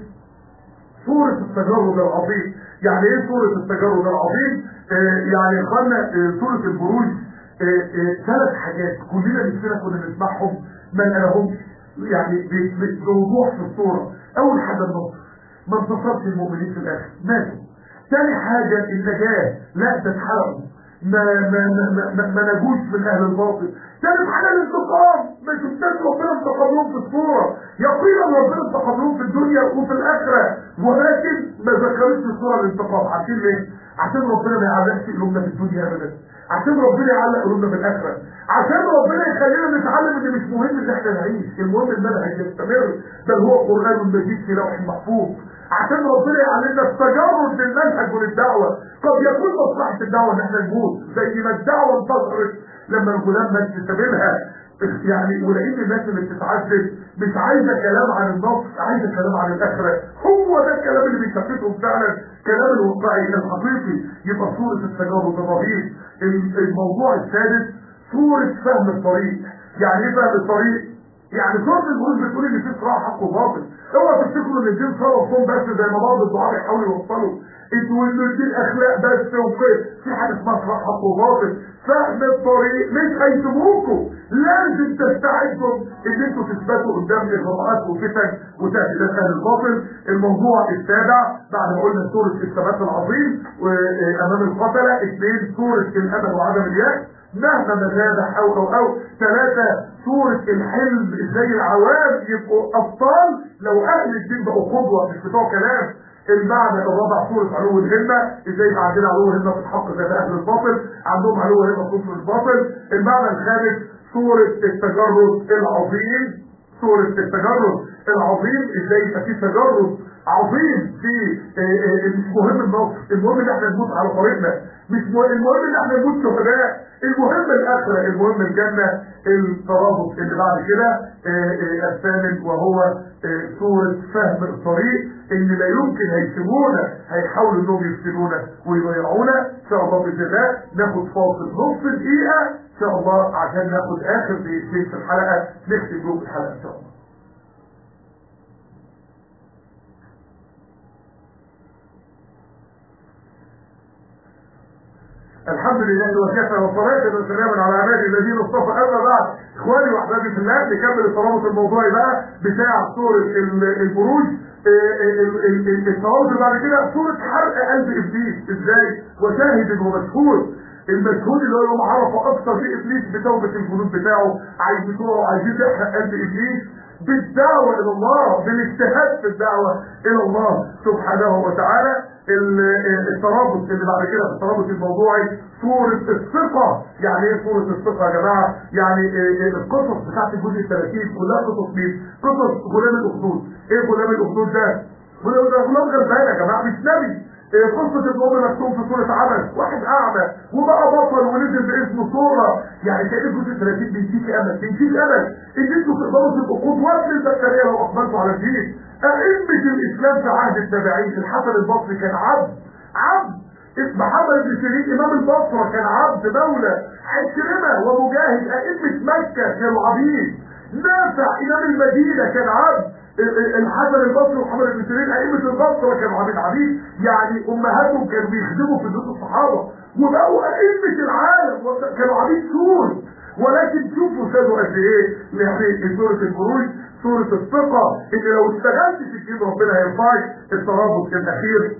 [SPEAKER 1] صورة التجرد العظيم يعني ايه صورة التجرد العظيم آه يعني يا اخوانا آه صورة البروج ثلاث حاجات كلنا نفسنا كنا نسمعهم ما نلاقيهمش يعني بوضوح في الصورة اول حاجة النصر ما انتصرش المؤمنين في الاخر ماتوا ثاني حاجة النجاة لا تتحرقوا ما ما ما ما, ما نجوش من اهل الباطل ثالث حاجه الانتقام ما شفتش ربنا انتقم لهم في الصوره يقينا ربنا انتقم لهم في الدنيا وفي الاخره ولكن ما ذكرتش الصوره الانتقام عارفين ليه؟ عشان ربنا ما يعلقش قلوبنا في الدنيا ابدا عشان ربنا يعلق قلوبنا في الاخره عشان ربنا يخلينا نتعلم ان مش مهم ان احنا نعيش المهم المنهج يستمر بل هو قران مجيد في لوح محفوظ عشان ربنا يعلمنا التجرد للمنهج وللدعوه قد يكون مصلحه الدعوه ان احنا نموت زي ما الدعوه انتصرت لما الغلام مات في سبيلها يعني ولقيت الناس اللي بتتعذب مش عايزه كلام عن النصر عايزه كلام عن الاخره هو ده الكلام اللي بيثبتهم فعلا كلام الواقعي الحقيقي يبقى صوره التجارب الرهيب الموضوع السادس صوره فهم الطريق يعني ايه فهم الطريق يعني صوره البروج بتقول ان في صراع حق وباطل اوعى تفتكروا ان الدين صلاه وصوم بس زي ما بعض الدعاء يحاولوا يوصلوا انتوا انتوا الدين اخلاق بس وفقه في حاجه اسمها صراع حق وباطل فهم الطريق مش هيسيبوكوا لازم تستعدوا ان انتوا تثبتوا قدام اغراءات وفتن وتهديدات اهل الباطل الموضوع السابع بعد ما قلنا سوره الثبات العظيم امام القتله اثنين سوره الامل وعدم اليأس مهما مزادح او او او ثلاثة سورة الحلم ازاي العوام يبقوا ابطال لو اهل الدين بقوا قدوة مش بتوع كلام المعنى الرابع سورة علو الهمة ازاي يبقى عندنا علو همة في الحق زي اهل الباطل عندهم علو همة في نصر الباطل المعنى الخامس سورة التجرد العظيم سورة التجرد العظيم ازاي يبقى في تجرد عظيم في مش مهم النصر المهم ان احنا نموت على طريقنا مش المهم ان احنا نموت شهداء المهم الاخره المهم الجنه الترابط اللي بعد كده الثامن وهو سوره فهم الطريق ان لا يمكن هيسيبونا هيحاولوا انهم يفتنونا ويضيعونا ان شاء الله باذن الله ناخد فاصل نص دقيقه ان شاء الله عشان ناخد اخر دقيقتين في الحلقه نختم بيهم الحلقه ان شاء الله الحمد لله وكفى وصلاة وسلاما على عباده الذين اصطفى اما بعد اخواني واحبابي في الله نكمل الترابط الموضوعي بقى بتاع سورة البروج الترابط اللي بعد كده سورة حرق قلب ابليس ازاي وشاهد ومشهود المشهود اللي هو يوم عرفه اكثر في ابليس بتوبة الجنود بتاعه عايز بتوعه وعايزين تحرق قلب ابليس بالدعوة الى الله بالاجتهاد في الدعوة الى الله سبحانه وتعالى الترابط اللي بعد كده في الترابط الموضوعي صورة الثقة يعني ايه صورة الثقة يا جماعة يعني القصص بتاعت الجزء الثلاثين كلها قصص مين قصص غلام الاخدود ايه غلام الاخدود ده غلام ده غلام غلبان يا جماعة مش نبي قصة الأم مكتوب في سورة عبس واحد أعمى وبقى بطل ونزل باسمه صورة يعني كأن الجزء 30 بيديك أمل بيديك أمل إن أنتوا تقدروا تبقوا قدوات للبشرية لو أقبلتوا على الدين أئمة الإسلام في عهد التابعين الحسن البصري كان عبد عبد محمد بن سيرين امام البصره كان عبد مولى عكرمه ومجاهد ائمه مكه كانوا عبيد نافع امام المدينه كان عبد الحسن البصري ومحمد بن سيرين ائمه البصره كانوا عبيد عبيد يعني امهاتهم كانوا بيخدموا في بيوت الصحابه وبقوا ائمه العالم كانوا عبيد سور ولكن شوفوا سادوا قد ايه يعني سوره البروج سوره الثقه ان لو اشتغلت في الدين ربنا هيرفعك الترابط الاخير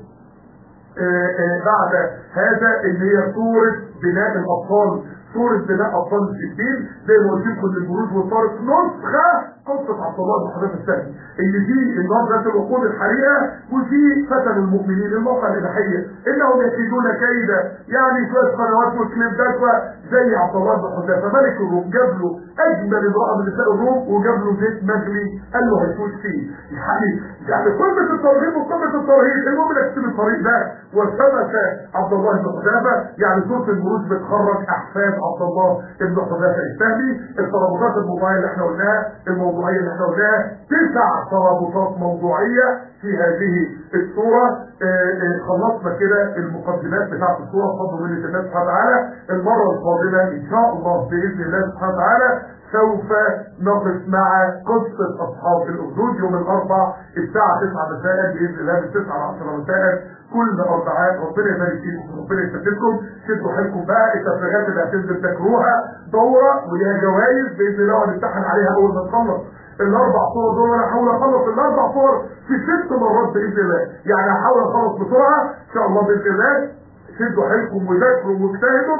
[SPEAKER 1] آآ آآ بعد هذا اللي هي سوره بناء الاطفال سورة بناء أطفال الدين زي ما قلت لكم البروج والطارق نسخة قصة عبد الله بن حذيفة السهمي اللي فيه النار ذات الوقود الحريقة وفي فتن المؤمنين الموقع الإباحية إنهم يكيدون كيدا يعني شوية قنوات وكليبات زي عبد الله بن حذيفة ملك الروم جاب له أجمل امرأة من نساء الروم وجاب له زيت مغلي قال له هيفوت فيه يعني يعني قمة الترهيب وقمة الترهيب المهم انك تسيب الطريق ده وثبت عبد الله بن حذيفة يعني سورة البروج بتخرج أحفاد عبد الله بن حذيفة السهمي الترابطات الموضوعية اللي احنا قلناها الموضوعية اللي احنا قلناها تسع ترابطات موضوعية في هذه الصورة اه اه خلصنا كده المقدمات بتاعت الصورة بفضل من الله سبحانه وتعالى المرة القادمة ان شاء الله بإذن الله سبحانه وتعالى سوف نقف مع قصة أصحاب الأخدود يوم الأربع الساعة 9 مساء بإذن الله من 9 ل 10 مساء كل أربعات ربنا يبارك فيكم وربنا يسددكم شدوا حيلكم بقى التفريغات اللي هتنزل تكروها دورة وليها جوائز بإذن الله وهنمتحن عليها أول ما نخلص الاربع صور دول انا هحاول اخلص الاربع صور في ست مرات باذن الله يعني هحاول اخلص بسرعه ان شاء الله باذن الله شدوا حيلكم وذاكروا واجتهدوا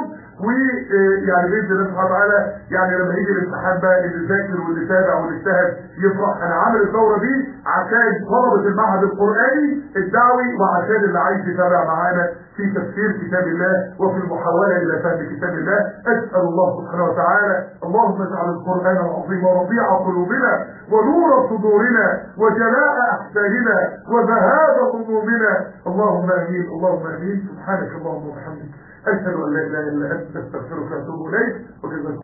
[SPEAKER 1] ويعني باذن الله سبحانه وتعالى يعني لما يجي الامتحان بقى اللي ذاكر واللي تابع واللي اجتهد يفرح انا عامل الدوره دي عشان طلبه المعهد القراني الدعوي وعشان اللي عايز يتابع معانا في تفسير كتاب الله وفي المحاوله الى فهم كتاب الله اسال الله سبحانه وتعالى اللهم اجعل القران العظيم ربيع قلوبنا ونور صدورنا وجلاء احساننا وذهاب همومنا اللهم امين اللهم امين سبحانك اللهم وبحمدك أشهد أن لا إله إلا أنت أستغفرك وأتوب إليك وجزاكم